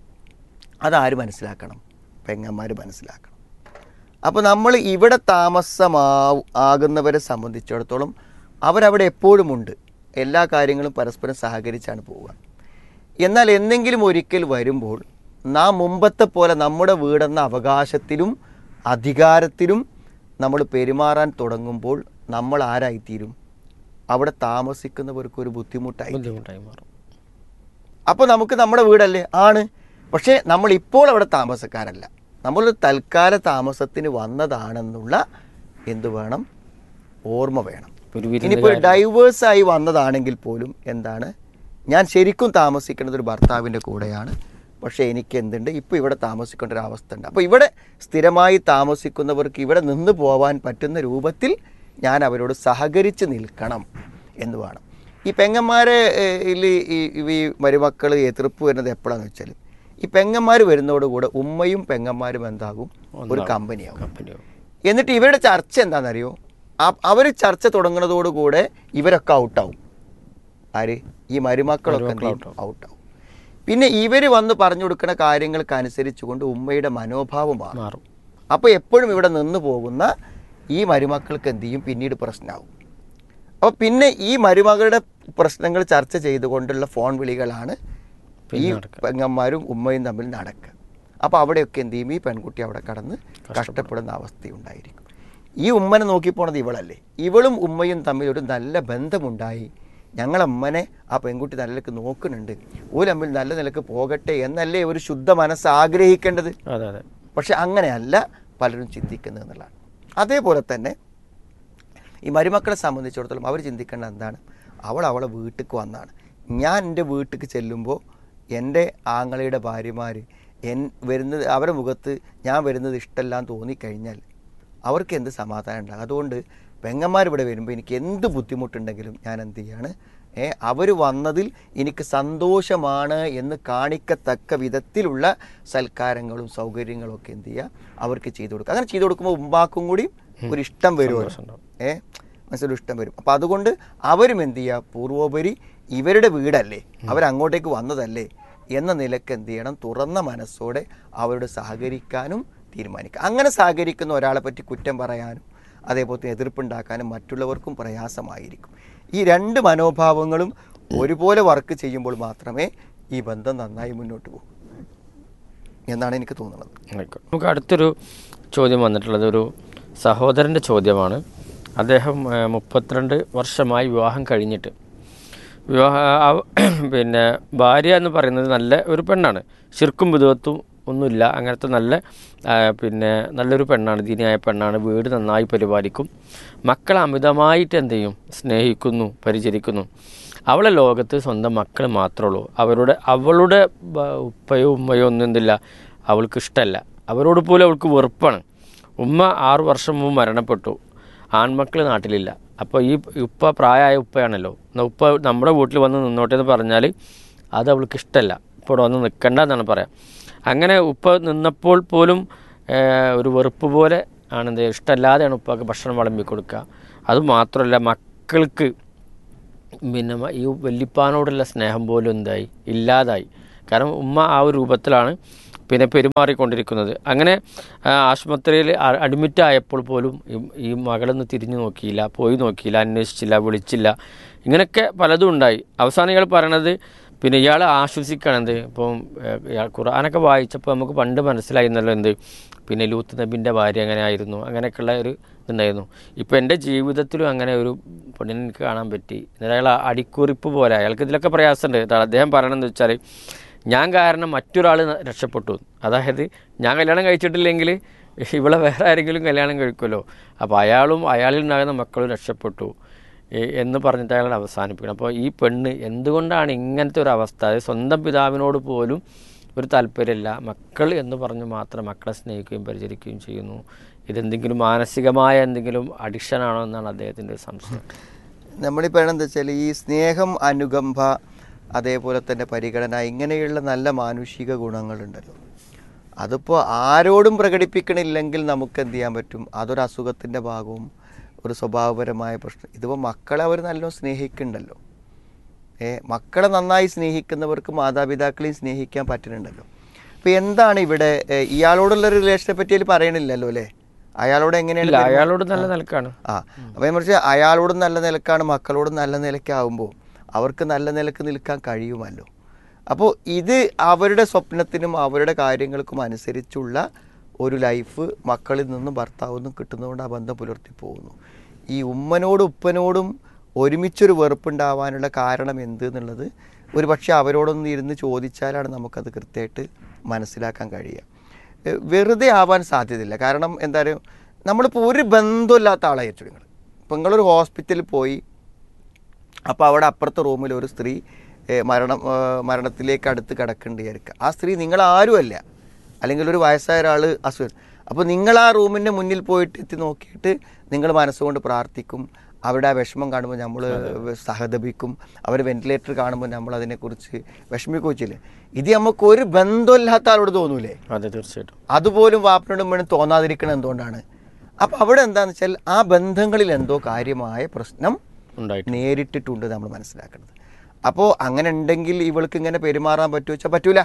അതാര് മനസ്സിലാക്കണം പെങ്ങന്മാർ മനസ്സിലാക്കണം അപ്പോൾ നമ്മൾ ഇവിടെ താമസമാ ആകുന്നവരെ സംബന്ധിച്ചിടത്തോളം അവരവിടെ എപ്പോഴും ഉണ്ട് എല്ലാ കാര്യങ്ങളും പരസ്പരം സഹകരിച്ചാണ് പോവുക എന്നാൽ എന്തെങ്കിലും ഒരിക്കൽ വരുമ്പോൾ നാം മുമ്പത്തെ പോലെ നമ്മുടെ വീടെന്ന അവകാശത്തിലും അധികാരത്തിലും നമ്മൾ പെരുമാറാൻ തുടങ്ങുമ്പോൾ നമ്മൾ ആരായിത്തീരും അവിടെ താമസിക്കുന്നവർക്ക് ഒരു ബുദ്ധിമുട്ടായി ബുദ്ധിമുട്ടായി മാറും അപ്പോൾ നമുക്ക് നമ്മുടെ വീടല്ലേ ആണ് പക്ഷേ നമ്മൾ ഇപ്പോൾ അവിടെ താമസക്കാരല്ല നമ്മൾ തൽക്കാല താമസത്തിന് വന്നതാണെന്നുള്ള എന്ത് വേണം ഓർമ്മ വേണം ഒരു വിരുന്നുകാരൻ- ഇനിയിപ്പോൾ ഡൈവേഴ്സ് ആയി വന്നതാണെങ്കിൽ പോലും എന്താണ് ഞാൻ ശരിക്കും താമസിക്കുന്നത് ഒരു ഭർത്താവിൻ്റെ കൂടെയാണ് പക്ഷേ എനിക്ക് എന്തുണ്ട് ഇപ്പോൾ ഇവിടെ താമസിക്കേണ്ട ഒരു അവസ്ഥ ഉണ്ട് അപ്പോൾ ഇവിടെ സ്ഥിരമായി താമസിക്കുന്നവർക്ക് ഇവിടെ നിന്ന് പോവാൻ പറ്റുന്ന രൂപത്തിൽ ഞാൻ അവരോട് സഹകരിച്ച് നിൽക്കണം എന്ന് വേണം ഈ പെങ്ങന്മാരെ ഏഹ്, ഇല് ഈ ഈ മരുമക്കൾ എതിർപ്പ് വരുന്നത് എപ്പോഴാണെന്ന് വെച്ചാൽ ഈ പെങ്ങന്മാർ വരുന്നതോടുകൂടെ ഉമ്മയും പെങ്ങന്മാരും എന്താകും ഒരു ഒന്നാകും. കമ്പനിയാകും കമ്പനിയാകും എന്നിട്ട് ഇവരുടെ ചർച്ച എന്താണെന്നറിയോ അവർ ചർച്ച തുടങ്ങുന്നതോടുകൂടെ ഇവരൊക്കെ ഔട്ടാവും ആര് ഈ മരുമക്കളൊക്കെ എന്ത് ചെയ്യും? ഔട്ടാവും പിന്നെ ഇവർ വന്ന് പറഞ്ഞു കൊടുക്കുന്ന കാര്യങ്ങൾക്ക് അനുസരിച്ചുകൊണ്ട് ഉമ്മയുടെ മനോഭാവം മാറും മാറും അപ്പോൾ എപ്പോഴും ഇവിടെ നിന്ന് പോകുന്ന ഈ മരുമക്കൾക്ക് എന്ത് ചെയ്യും പിന്നീട് പ്രശ്നമാവും അപ്പോൾ പിന്നെ ഈ മരുമകളുടെ പ്രശ്നങ്ങൾ ചർച്ച ചെയ്തുകൊണ്ടുള്ള ഫോൺ വിളികളാണ് ഈ പെങ്ങന്മാരും ഉമ്മയും തമ്മിൽ നടക്കുക അപ്പോൾ അവിടെയൊക്കെ എന്ത് ചെയ്യും ഈ പെൺകുട്ടി അവിടെ കടന്ന് കഷ്ടപ്പെടുന്ന അവസ്ഥയുണ്ടായിരിക്കും ഈ ഉമ്മനെ നോക്കിപ്പോണത് ഇവളല്ലേ ഇവളും ഉമ്മയും തമ്മിൽ ഒരു നല്ല ബന്ധമുണ്ടായി ഞങ്ങളമ്മനെ ആ പെൺകുട്ടി നല്ല നിലക്ക് നോക്കുന്നുണ്ട് ഒരു തമ്മിൽ നല്ല നിലക്ക് പോകട്ടെ എന്നല്ലേ ഒരു ശുദ്ധ മനസ്സ് ആഗ്രഹിക്കേണ്ടത് അതെ അതെ പക്ഷെ അങ്ങനെയല്ല പലരും ചിന്തിക്കുന്നത് എന്നുള്ളതാണ് അതേപോലെ തന്നെ ഈ മരുമക്കളെ സംബന്ധിച്ചിടത്തോളം അവർ ചിന്തിക്കേണ്ടത് എന്താണ് അവൾ അവളെ വീട്ടിലേക്ക് വന്നാണ് ഞാൻ എൻ്റെ വീട്ടിലേക്ക് ചെല്ലുമ്പോൾ എൻ്റെ ആങ്ങളയുടെ ഭാര്യമാർ എൻ വരുന്നത് അവരുടെ മുഖത്ത് ഞാൻ വരുന്നത് ഇഷ്ടമല്ലാന്ന് തോന്നിക്കഴിഞ്ഞാൽ അവർക്ക് എന്ത് സമാധാനം ഉണ്ടാകും അതുകൊണ്ട് പെങ്ങന്മാർ ഇവിടെ വരുമ്പോൾ എനിക്ക് എന്ത് ബുദ്ധിമുട്ടുണ്ടെങ്കിലും ഞാൻ എന്ത് ചെയ്യാണ് ഏ അവർ വന്നതിൽ എനിക്ക് സന്തോഷമാണ് എന്ന് കാണിക്കത്തക്ക വിധത്തിലുള്ള സൽക്കാരങ്ങളും സൗകര്യങ്ങളും ഒക്കെ എന്ത് ചെയ്യുക അവർക്ക് ചെയ്തു കൊടുക്കുക അങ്ങനെ ചെയ്തു കൊടുക്കുമ്പോൾ ഉമ്മാക്കും കൂടി ഒരു ഇഷ്ടം വരുമല്ലോ ഏ മനസ്സിലൊരു ഇഷ്ടം വരും അപ്പം അതുകൊണ്ട് അവരും എന്ത് ചെയ്യുക പൂർവോപരി ഇവരുടെ വീടല്ലേ അവരങ്ങോട്ടേക്ക് വന്നതല്ലേ എന്ന നിലക്ക് എന്ത് ചെയ്യണം തുറന്ന മനസ്സോടെ അവരോട് സഹകരിക്കാനും തീരുമാനിക്കുക അങ്ങനെ സഹകരിക്കുന്ന ഒരാളെ പറ്റി കുറ്റം പറയാനും അതേപോലെ തന്നെ എതിർപ്പുണ്ടാക്കാനും മറ്റുള്ളവർക്കും പ്രയാസമായിരിക്കും ഈ രണ്ട് മനോഭാവങ്ങളും ഒരുപോലെ വർക്ക് ചെയ്യുമ്പോൾ മാത്രമേ ഈ ബന്ധം നന്നായി മുന്നോട്ട് പോകും എന്നാണ് എനിക്ക് തോന്നുന്നത് ആയിക്കോട്ടെ. നമുക്ക് അടുത്തൊരു ചോദ്യം വന്നിട്ടുള്ളത് ഒരു സഹോദരൻ്റെ ചോദ്യമാണ് അദ്ദേഹം ആ, മുപ്പത്തിരണ്ട് വർഷമായി വിവാഹം കഴിഞ്ഞിട്ട് വിവാഹ ആ- പിന്നെ ഭാര്യ എന്ന് പറയുന്നത് നല്ല ഒരു പെണ്ണാണ് ശിർക്കും വിധവത്തും ഒന്നുമില്ല അങ്ങനത്തെ നല്ല ആ, പിന്നെ നല്ലൊരു പെണ്ണാണ് ദീനിയായ പെണ്ണാണ് വീട് നന്നായി പരിപാലിക്കും മക്കളെ അമിതമായിട്ട് എന്ത് ചെയ്യും സ്നേഹിക്കുന്നു പരിചരിക്കുന്നു അവളെ ലോകത്ത് സ്വന്തം മക്കൾ മാത്രമേ ഉള്ളൂ അവരുടെ അവളുടെ ബ- ഉപ്പയോ ഉമ്മയോ ഒന്നും എന്തില്ല അവൾക്ക് ഇഷ്ടമല്ല അവരോട് പോലും അവൾക്ക് വെറുപ്പാണ് ഉമ്മ ആറു വർഷം മുമ്പ് മരണപ്പെട്ടു ആൺമക്കൾ നാട്ടിലില്ല അപ്പോൾ ഈ ഉപ്പ പ്രായമായ ഉപ്പയാണല്ലോ എന്നാ ഉപ്പ നമ്മുടെ വീട്ടിൽ വന്ന് നിന്നോട്ടെ എന്ന് പറഞ്ഞാൽ അത് അവൾക്ക് ഇഷ്ടമല്ല ഇപ്പോൾ ഇവിടെ വന്ന് നിൽക്കണ്ട എന്നാണ് പറയാം അങ്ങനെ ഉപ്പ നിന്നപ്പോൾ പോലും ഏഹ്, ഒരു വെറുപ്പ് പോലെ ആണെന്ത് ഇഷ്ടമല്ലാതെയാണ് ഉപ്പക്ക് ഭക്ഷണം വിളമ്പി കൊടുക്കുക അതുമാത്രമല്ല മക്കൾക്ക് പിന്നെ മ- ഈ വല്യപ്പാനോടുള്ള സ്നേഹം പോലും എന്തായി ഇല്ലാതായി കാരണം ഉമ്മ ആ ഒരു രൂപത്തിലാണ് പിന്നെ പെരുമാറിക്കൊണ്ടിരിക്കുന്നത് അങ്ങനെ ആ, ആശുപത്രിയിൽ അ- അഡ്മിറ്റ് ആയപ്പോൾ പോലും ഈ- ഈ മകളൊന്ന് തിരിഞ്ഞു നോക്കിയില്ല പോയി നോക്കിയില്ല അന്വേഷിച്ചില്ല വിളിച്ചില്ല ഇങ്ങനെയൊക്കെ പലതും ഉണ്ടായി അവസാനം ഇയാൾ പറയണത് പിന്നെ ഇയാൾ ആശ്വസിക്കുകയാണ് എന്ത് ഇപ്പം ഏഹ്, ഇയാൾ ഖുർആാനൊക്കെ വായിച്ചപ്പോൾ നമുക്ക് പണ്ട് മനസ്സിലായിരുന്നല്ലോ എന്ത് പിന്നെ ലൂത്ത് നബിൻ്റെ ഭാര്യ അങ്ങനെ ആയിരുന്നു അങ്ങനെയൊക്കെയുള്ള ഒരു ഇതുണ്ടായിരുന്നു ഇപ്പോൾ എൻ്റെ ജീവിതത്തിലും അങ്ങനെ ഒരു പെണ്ണിനെ എനിക്ക് കാണാൻ പറ്റി എന്നിട്ട് അയാൾ അടിക്കുറിപ്പ് പോലെ അയാൾക്ക് ഇതിലൊക്കെ പ്രയാസമുണ്ട് ഇതാണ് അദ്ദേഹം പറയണമെന്ന് വെച്ചാൽ ഞാൻ കാരണം മറ്റൊരാൾ രക്ഷപ്പെട്ടു അതായത് ഞാൻ കല്യാണം കഴിച്ചിട്ടില്ലെങ്കിൽ ഇവളെ വേറെ ആരെങ്കിലും കല്യാണം കഴിക്കുമല്ലോ അപ്പോൾ അയാളും അയാളിൽ ഉണ്ടാകുന്ന മക്കളും രക്ഷപ്പെട്ടു ഏ- എന്ന് പറഞ്ഞിട്ട് അയാളെ അവസാനിപ്പിക്കണം അപ്പോൾ ഈ പെണ്ണ് എന്തുകൊണ്ടാണ് ഇങ്ങനത്തെ ഒരു അവസ്ഥ അതായത് സ്വന്തം പിതാവിനോട് പോലും ഒരു താല്പര്യമില്ല മക്കൾ എന്ന് പറഞ്ഞ് മാത്രം മക്കളെ സ്നേഹിക്കുകയും പരിചരിക്കുകയും ചെയ്യുന്നു ഇതെന്തെങ്കിലും മാനസികമായ എന്തെങ്കിലും അഡിക്ഷൻ ആണോ എന്നാണ് അദ്ദേഹത്തിൻ്റെ ഒരു സംശയം നമ്മളിപ്പോൾ എന്താ വെച്ചാൽ ഈ സ്നേഹം അനുകമ്പ അതേപോലെ തന്നെ പരിഗണന ഇങ്ങനെയുള്ള നല്ല മാനുഷിക ഗുണങ്ങളുണ്ടല്ലോ അതിപ്പോൾ ആരോടും പ്രകടിപ്പിക്കണില്ലെങ്കിൽ നമുക്ക് എന്ത് ചെയ്യാൻ പറ്റും അതൊരു അസുഖത്തിൻ്റെ ഭാഗവും ഒരു സ്വഭാവപരമായ പ്രശ്നം ഇതിപ്പോൾ മക്കളെ അവർ നല്ലോണം സ്നേഹിക്കുന്നുണ്ടല്ലോ ഏ മക്കളെ നന്നായി സ്നേഹിക്കുന്നവർക്ക് മാതാപിതാക്കളെയും സ്നേഹിക്കാൻ പറ്റുന്നുണ്ടല്ലോ അപ്പോൾ എന്താണ് ഇവിടെ ഏ, ഇയാളോടുള്ള ഒരു റിലേഷനെ പറ്റി അതിൽ പറയണില്ലല്ലോ അല്ലേ അയാളോട് എങ്ങനെയാണ് ഇല്ല, പെരുമാ- അയാളോട് നല്ല ആ. നിലക്കാണ്. ആ അപ്പോൾ ഞാൻ പറഞ്ഞാൽ അയാളോടും നല്ല നിലക്കാണ് മക്കളോടും നല്ല നിലയ്ക്കാവുമ്പോൾ അവർക്ക് നല്ല നിലക്ക് നിൽക്കാൻ കഴിയുമല്ലോ അപ്പോൾ ഇത് അവരുടെ സ്വപ്നത്തിനും അവരുടെ കാര്യങ്ങൾക്കും അനുസരിച്ചുള്ള ഒരു ലൈഫ് മക്കളിൽ നിന്നും ഭർത്താവിൽ നിന്നും കിട്ടുന്നതുകൊണ്ട് ആ ബന്ധം പുലർത്തി പോകുന്നു ഈ ഉമ്മനോടും ഉപ്പനോടും ഒരുമിച്ചൊരു വെറുപ്പുണ്ടാവാനുള്ള കാരണം എന്ത് എന്നുള്ളത് ഒരു പക്ഷേ അവരോടൊന്ന് ഇരുന്ന് ചോദിച്ചാലാണ് നമുക്കത് കൃത്യമായിട്ട് മനസ്സിലാക്കാൻ കഴിയുക ഏഹ് വെറുതെ ആവാൻ സാധ്യതയില്ല കാരണം എന്താ പറയുക നമ്മളിപ്പോൾ ഒരു ബന്ധമില്ലാത്ത ആളായിരിക്കും നിങ്ങൾ ഇപ്പം നിങ്ങളൊരു ഹോസ്പിറ്റലിൽ പോയി അപ്പോൾ അവിടെ അപ്പുറത്തെ റൂമിൽ ഒരു സ്ത്രീ ഏഹ് മരണം ഏഹ് മരണത്തിലേക്ക് അടുത്ത് കിടക്കേണ്ടി വിചാരിക്കുക ആ സ്ത്രീ നിങ്ങളാരുമല്ല അല്ലെങ്കിൽ ഒരു വയസ്സായ ഒരാൾ അസുഖം അപ്പോൾ നിങ്ങൾ ആ റൂമിൻ്റെ മുന്നിൽ പോയിട്ട് എത്തി നോക്കിയിട്ട് നിങ്ങൾ മനസ്സുകൊണ്ട് പ്രാർത്ഥിക്കും അവരുടെ ആ വിഷമം കാണുമ്പോൾ നമ്മൾ സഹതപിക്കും അവർ വെന്റിലേറ്റർ കാണുമ്പോൾ നമ്മൾ അതിനെക്കുറിച്ച് വിഷമിക്കുകയും ചെയ്യില്ലേ ഇത് നമുക്ക് ഒരു ബന്ധമില്ലാത്ത ആളോട് തോന്നൂലേ അതെ തീർച്ചയായിട്ടും അതുപോലും വാപ്പനോടും വേണം തോന്നാതിരിക്കണം എന്തുകൊണ്ടാണ് അപ്പം അവിടെ എന്താണെന്ന് വെച്ചാൽ ആ ബന്ധങ്ങളിൽ എന്തോ കാര്യമായ പ്രശ്നം നേരിട്ടിട്ടുണ്ട് നമ്മൾ മനസ്സിലാക്കുന്നത് അപ്പോൾ അങ്ങനെ ഉണ്ടെങ്കിൽ ഇവൾക്ക് ഇങ്ങനെ പെരുമാറാൻ പറ്റുമോ വെച്ചാൽ പറ്റൂല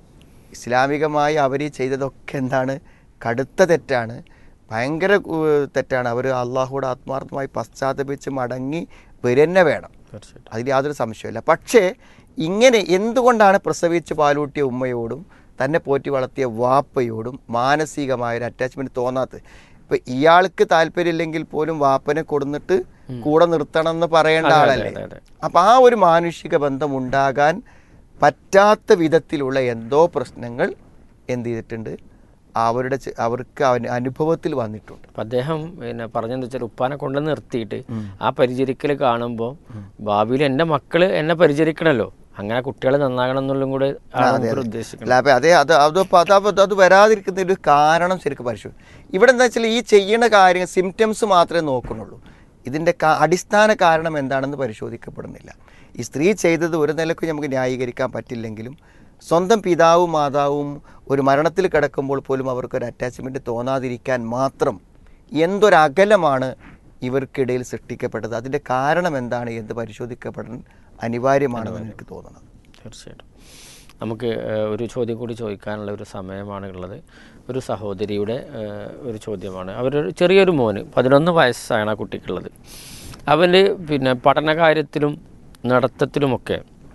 ഇസ്ലാമികമായി അവർ ചെയ്തതൊക്കെ എന്താണ് കടുത്ത തെറ്റാണ് ഭയങ്കര ഏഹ്, തെറ്റാണ് അവർ അള്ളാഹുവിടെ ആത്മാർത്ഥമായി പശ്ചാത്തപിച്ച് മടങ്ങി വരന്നെ വേണം അതിൽ യാതൊരു സംശയമില്ല പക്ഷേ ഇങ്ങനെ എന്തുകൊണ്ടാണ് പ്രസവിച്ച് പാലൂട്ടിയ ഉമ്മയോടും തന്നെ പോറ്റി വളർത്തിയ വാപ്പയോടും മാനസികമായ ഒരു അറ്റാച്ച്മെൻറ്റ് തോന്നാത്തത് ഇപ്പം ഇയാൾക്ക് താല്പര്യമില്ലെങ്കിൽ പോലും വാപ്പനെ കൊടുന്നിട്ട് കൂടെ നിർത്തണം എന്ന് പറയേണ്ട അതെ, അതെ, ആളല്ലേ അതെ, അതെ. അപ്പം ആ ഒരു മാനുഷിക ബന്ധം ഉണ്ടാകാൻ പറ്റാത്ത വിധത്തിലുള്ള എന്തോ പ്രശ്നങ്ങൾ എന്ത് ചെയ്തിട്ടുണ്ട് അവരുടെ ചെ- അവർക്ക് അവന് അനുഭവത്തിൽ വന്നിട്ടുണ്ട് അപ്പം അദ്ദേഹം പിന്നെ പറഞ്ഞെന്ന് വെച്ചാൽ ഉപ്പാനെ കൊണ്ട് നിർത്തിയിട്ട് ആ പരിചരിക്കൽ കാണുമ്പോൾ ഭാവിയിൽ എൻ്റെ മക്കള് എന്നെ പരിചരിക്കണമല്ലോ അങ്ങനെ കുട്ടികൾ നന്നാകണം എന്നുള്ളതും കൂടെ ആണ് അതെ, നമുക്ക് അതെ. ഉദ്ദേശിക്കുന്നത് അല്ല, അപ്പൊ അതെ അത് അത് അപ്പൊ അത് അത് അത് വരാതിരിക്കുന്ന ഒരു കാരണം ശരിക്കും പരിശോധന ഇവിടെ എന്താ വെച്ചാൽ ഈ ചെയ്യുന്ന കാര്യങ്ങൾ സിംറ്റംസ് മാത്രമേ നോക്കുന്നുള്ളൂ ഇതിൻ്റെ കാ- അടിസ്ഥാന കാരണം എന്താണെന്ന് പരിശോധിക്കപ്പെടുന്നില്ല ഈ സ്ത്രീ ചെയ്തത് ഒരു നിലയ്ക്ക് നമുക്ക് ന്യായീകരിക്കാൻ പറ്റില്ലെങ്കിലും സ്വന്തം പിതാവും മാതാവും ഒരു മരണത്തിൽ കിടക്കുമ്പോൾ പോലും അവർക്കൊരു അറ്റാച്ച്മെൻറ്റ് തോന്നാതിരിക്കാൻ മാത്രം എന്തൊരകലമാണ് ഇവർക്കിടയിൽ സൃഷ്ടിക്കപ്പെട്ടത് അതിൻ്റെ കാരണം എന്താണ് എന്ന് പരിശോധിക്കപ്പെടാൻ അനിവാര്യമാണെന്ന് എനിക്ക് തോന്നുന്നത് തീർച്ചയായിട്ടും നമുക്ക് ഏഹ്, ഒരു ചോദ്യം കൂടി ചോദിക്കാനുള്ള ഒരു സമയമാണ് ഉള്ളത് ഒരു സഹോദരിയുടെ ഏഹ്, ഒരു ചോദ്യമാണ് അവരൊരു ചെറിയൊരു മോന് പതിനൊന്ന് വയസ്സാണ് ആ കുട്ടിക്കുള്ളത് അവൻ്റെ പിന്നെ പഠനകാര്യത്തിലും നടത്തത്തിലുമൊക്കെ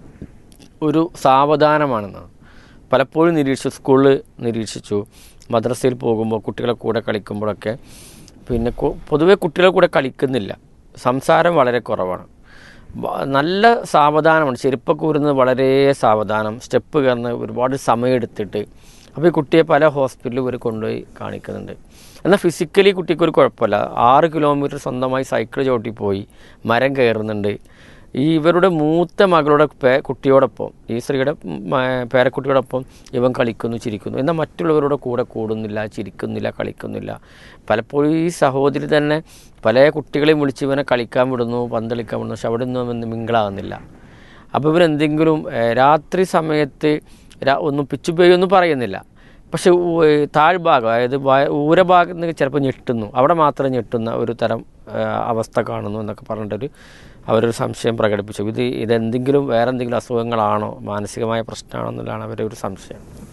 ഒരു സാവധാനമാണെന്നാണ് പലപ്പോഴും നിരീക്ഷിച്ചു സ്കൂളിൽ നിരീക്ഷിച്ചു മദ്രസയിൽ പോകുമ്പോൾ കുട്ടികളെ കൂടെ കളിക്കുമ്പോഴൊക്കെ പിന്നെ കു- പൊതുവെ കുട്ടികളെ കൂടെ കളിക്കുന്നില്ല സംസാരം വളരെ കുറവാണ് വ- നല്ല സാവധാനമാണ് ചെരുപ്പൊക്കെ ഊരുന്നത് വളരെ സാവധാനം സ്റ്റെപ്പ് കയറുന്ന ഒരുപാട് സമയമെടുത്തിട്ട് അപ്പോൾ ഈ കുട്ടിയെ പല ഹോസ്പിറ്റലിൽ ഇവർ കൊണ്ടുപോയി കാണിക്കുന്നുണ്ട് എന്നാൽ ഫിസിക്കലി കുട്ടിക്ക് ഒരു കുഴപ്പമില്ല ആറ് കിലോമീറ്റർ സ്വന്തമായി സൈക്കിൾ ചവിട്ടി പോയി മരം കയറുന്നുണ്ട് ഈ ഇവരുടെ മൂത്ത മകളുടെ പേ കുട്ടിയോടൊപ്പം ഈ സ്ത്രീയുടെ മ- പേരക്കുട്ടിയോടൊപ്പം ഇവൻ കളിക്കുന്നു ചിരിക്കുന്നു എന്നാൽ മറ്റുള്ളവരുടെ കൂടെ കൂടുന്നില്ല ചിരിക്കുന്നില്ല കളിക്കുന്നില്ല പലപ്പോഴും ഈ സഹോദരി തന്നെ പല കുട്ടികളെയും വിളിച്ച് ഇവനെ കളിക്കാൻ വിടുന്നു പന്തളിക്കാൻ വിടുന്നു പക്ഷെ അവിടെ നിന്നും അവൻ മിങ്കിളാകുന്നില്ല അപ്പോൾ ഇവരെന്തെങ്കിലും ഏഹ്, രാത്രി സമയത്ത് രാ- ഒന്നും പിച്ചുപേയൊന്നും പറയുന്നില്ല പക്ഷെ ഊ- ഏഹ്, താഴ്ഭാഗം അതായത് വയ- ഊരഭാഗത്ത് നിന്ന് ചിലപ്പോൾ ഞെട്ടുന്നു അവിടെ മാത്രം ഞെട്ടുന്ന ഒരു തരം ഏഹ്, അവസ്ഥ കാണുന്നു എന്നൊക്കെ പറഞ്ഞിട്ടൊരു അവരൊരു സംശയം പ്രകടിപ്പിച്ചു ഇത് ഇതെന്തെങ്കിലും വേറെ എന്തെങ്കിലും അസുഖങ്ങളാണോ മാനസികമായ പ്രശ്നമാണോ എന്നുള്ളതാണ് അവരുടെ ഒരു സംശയം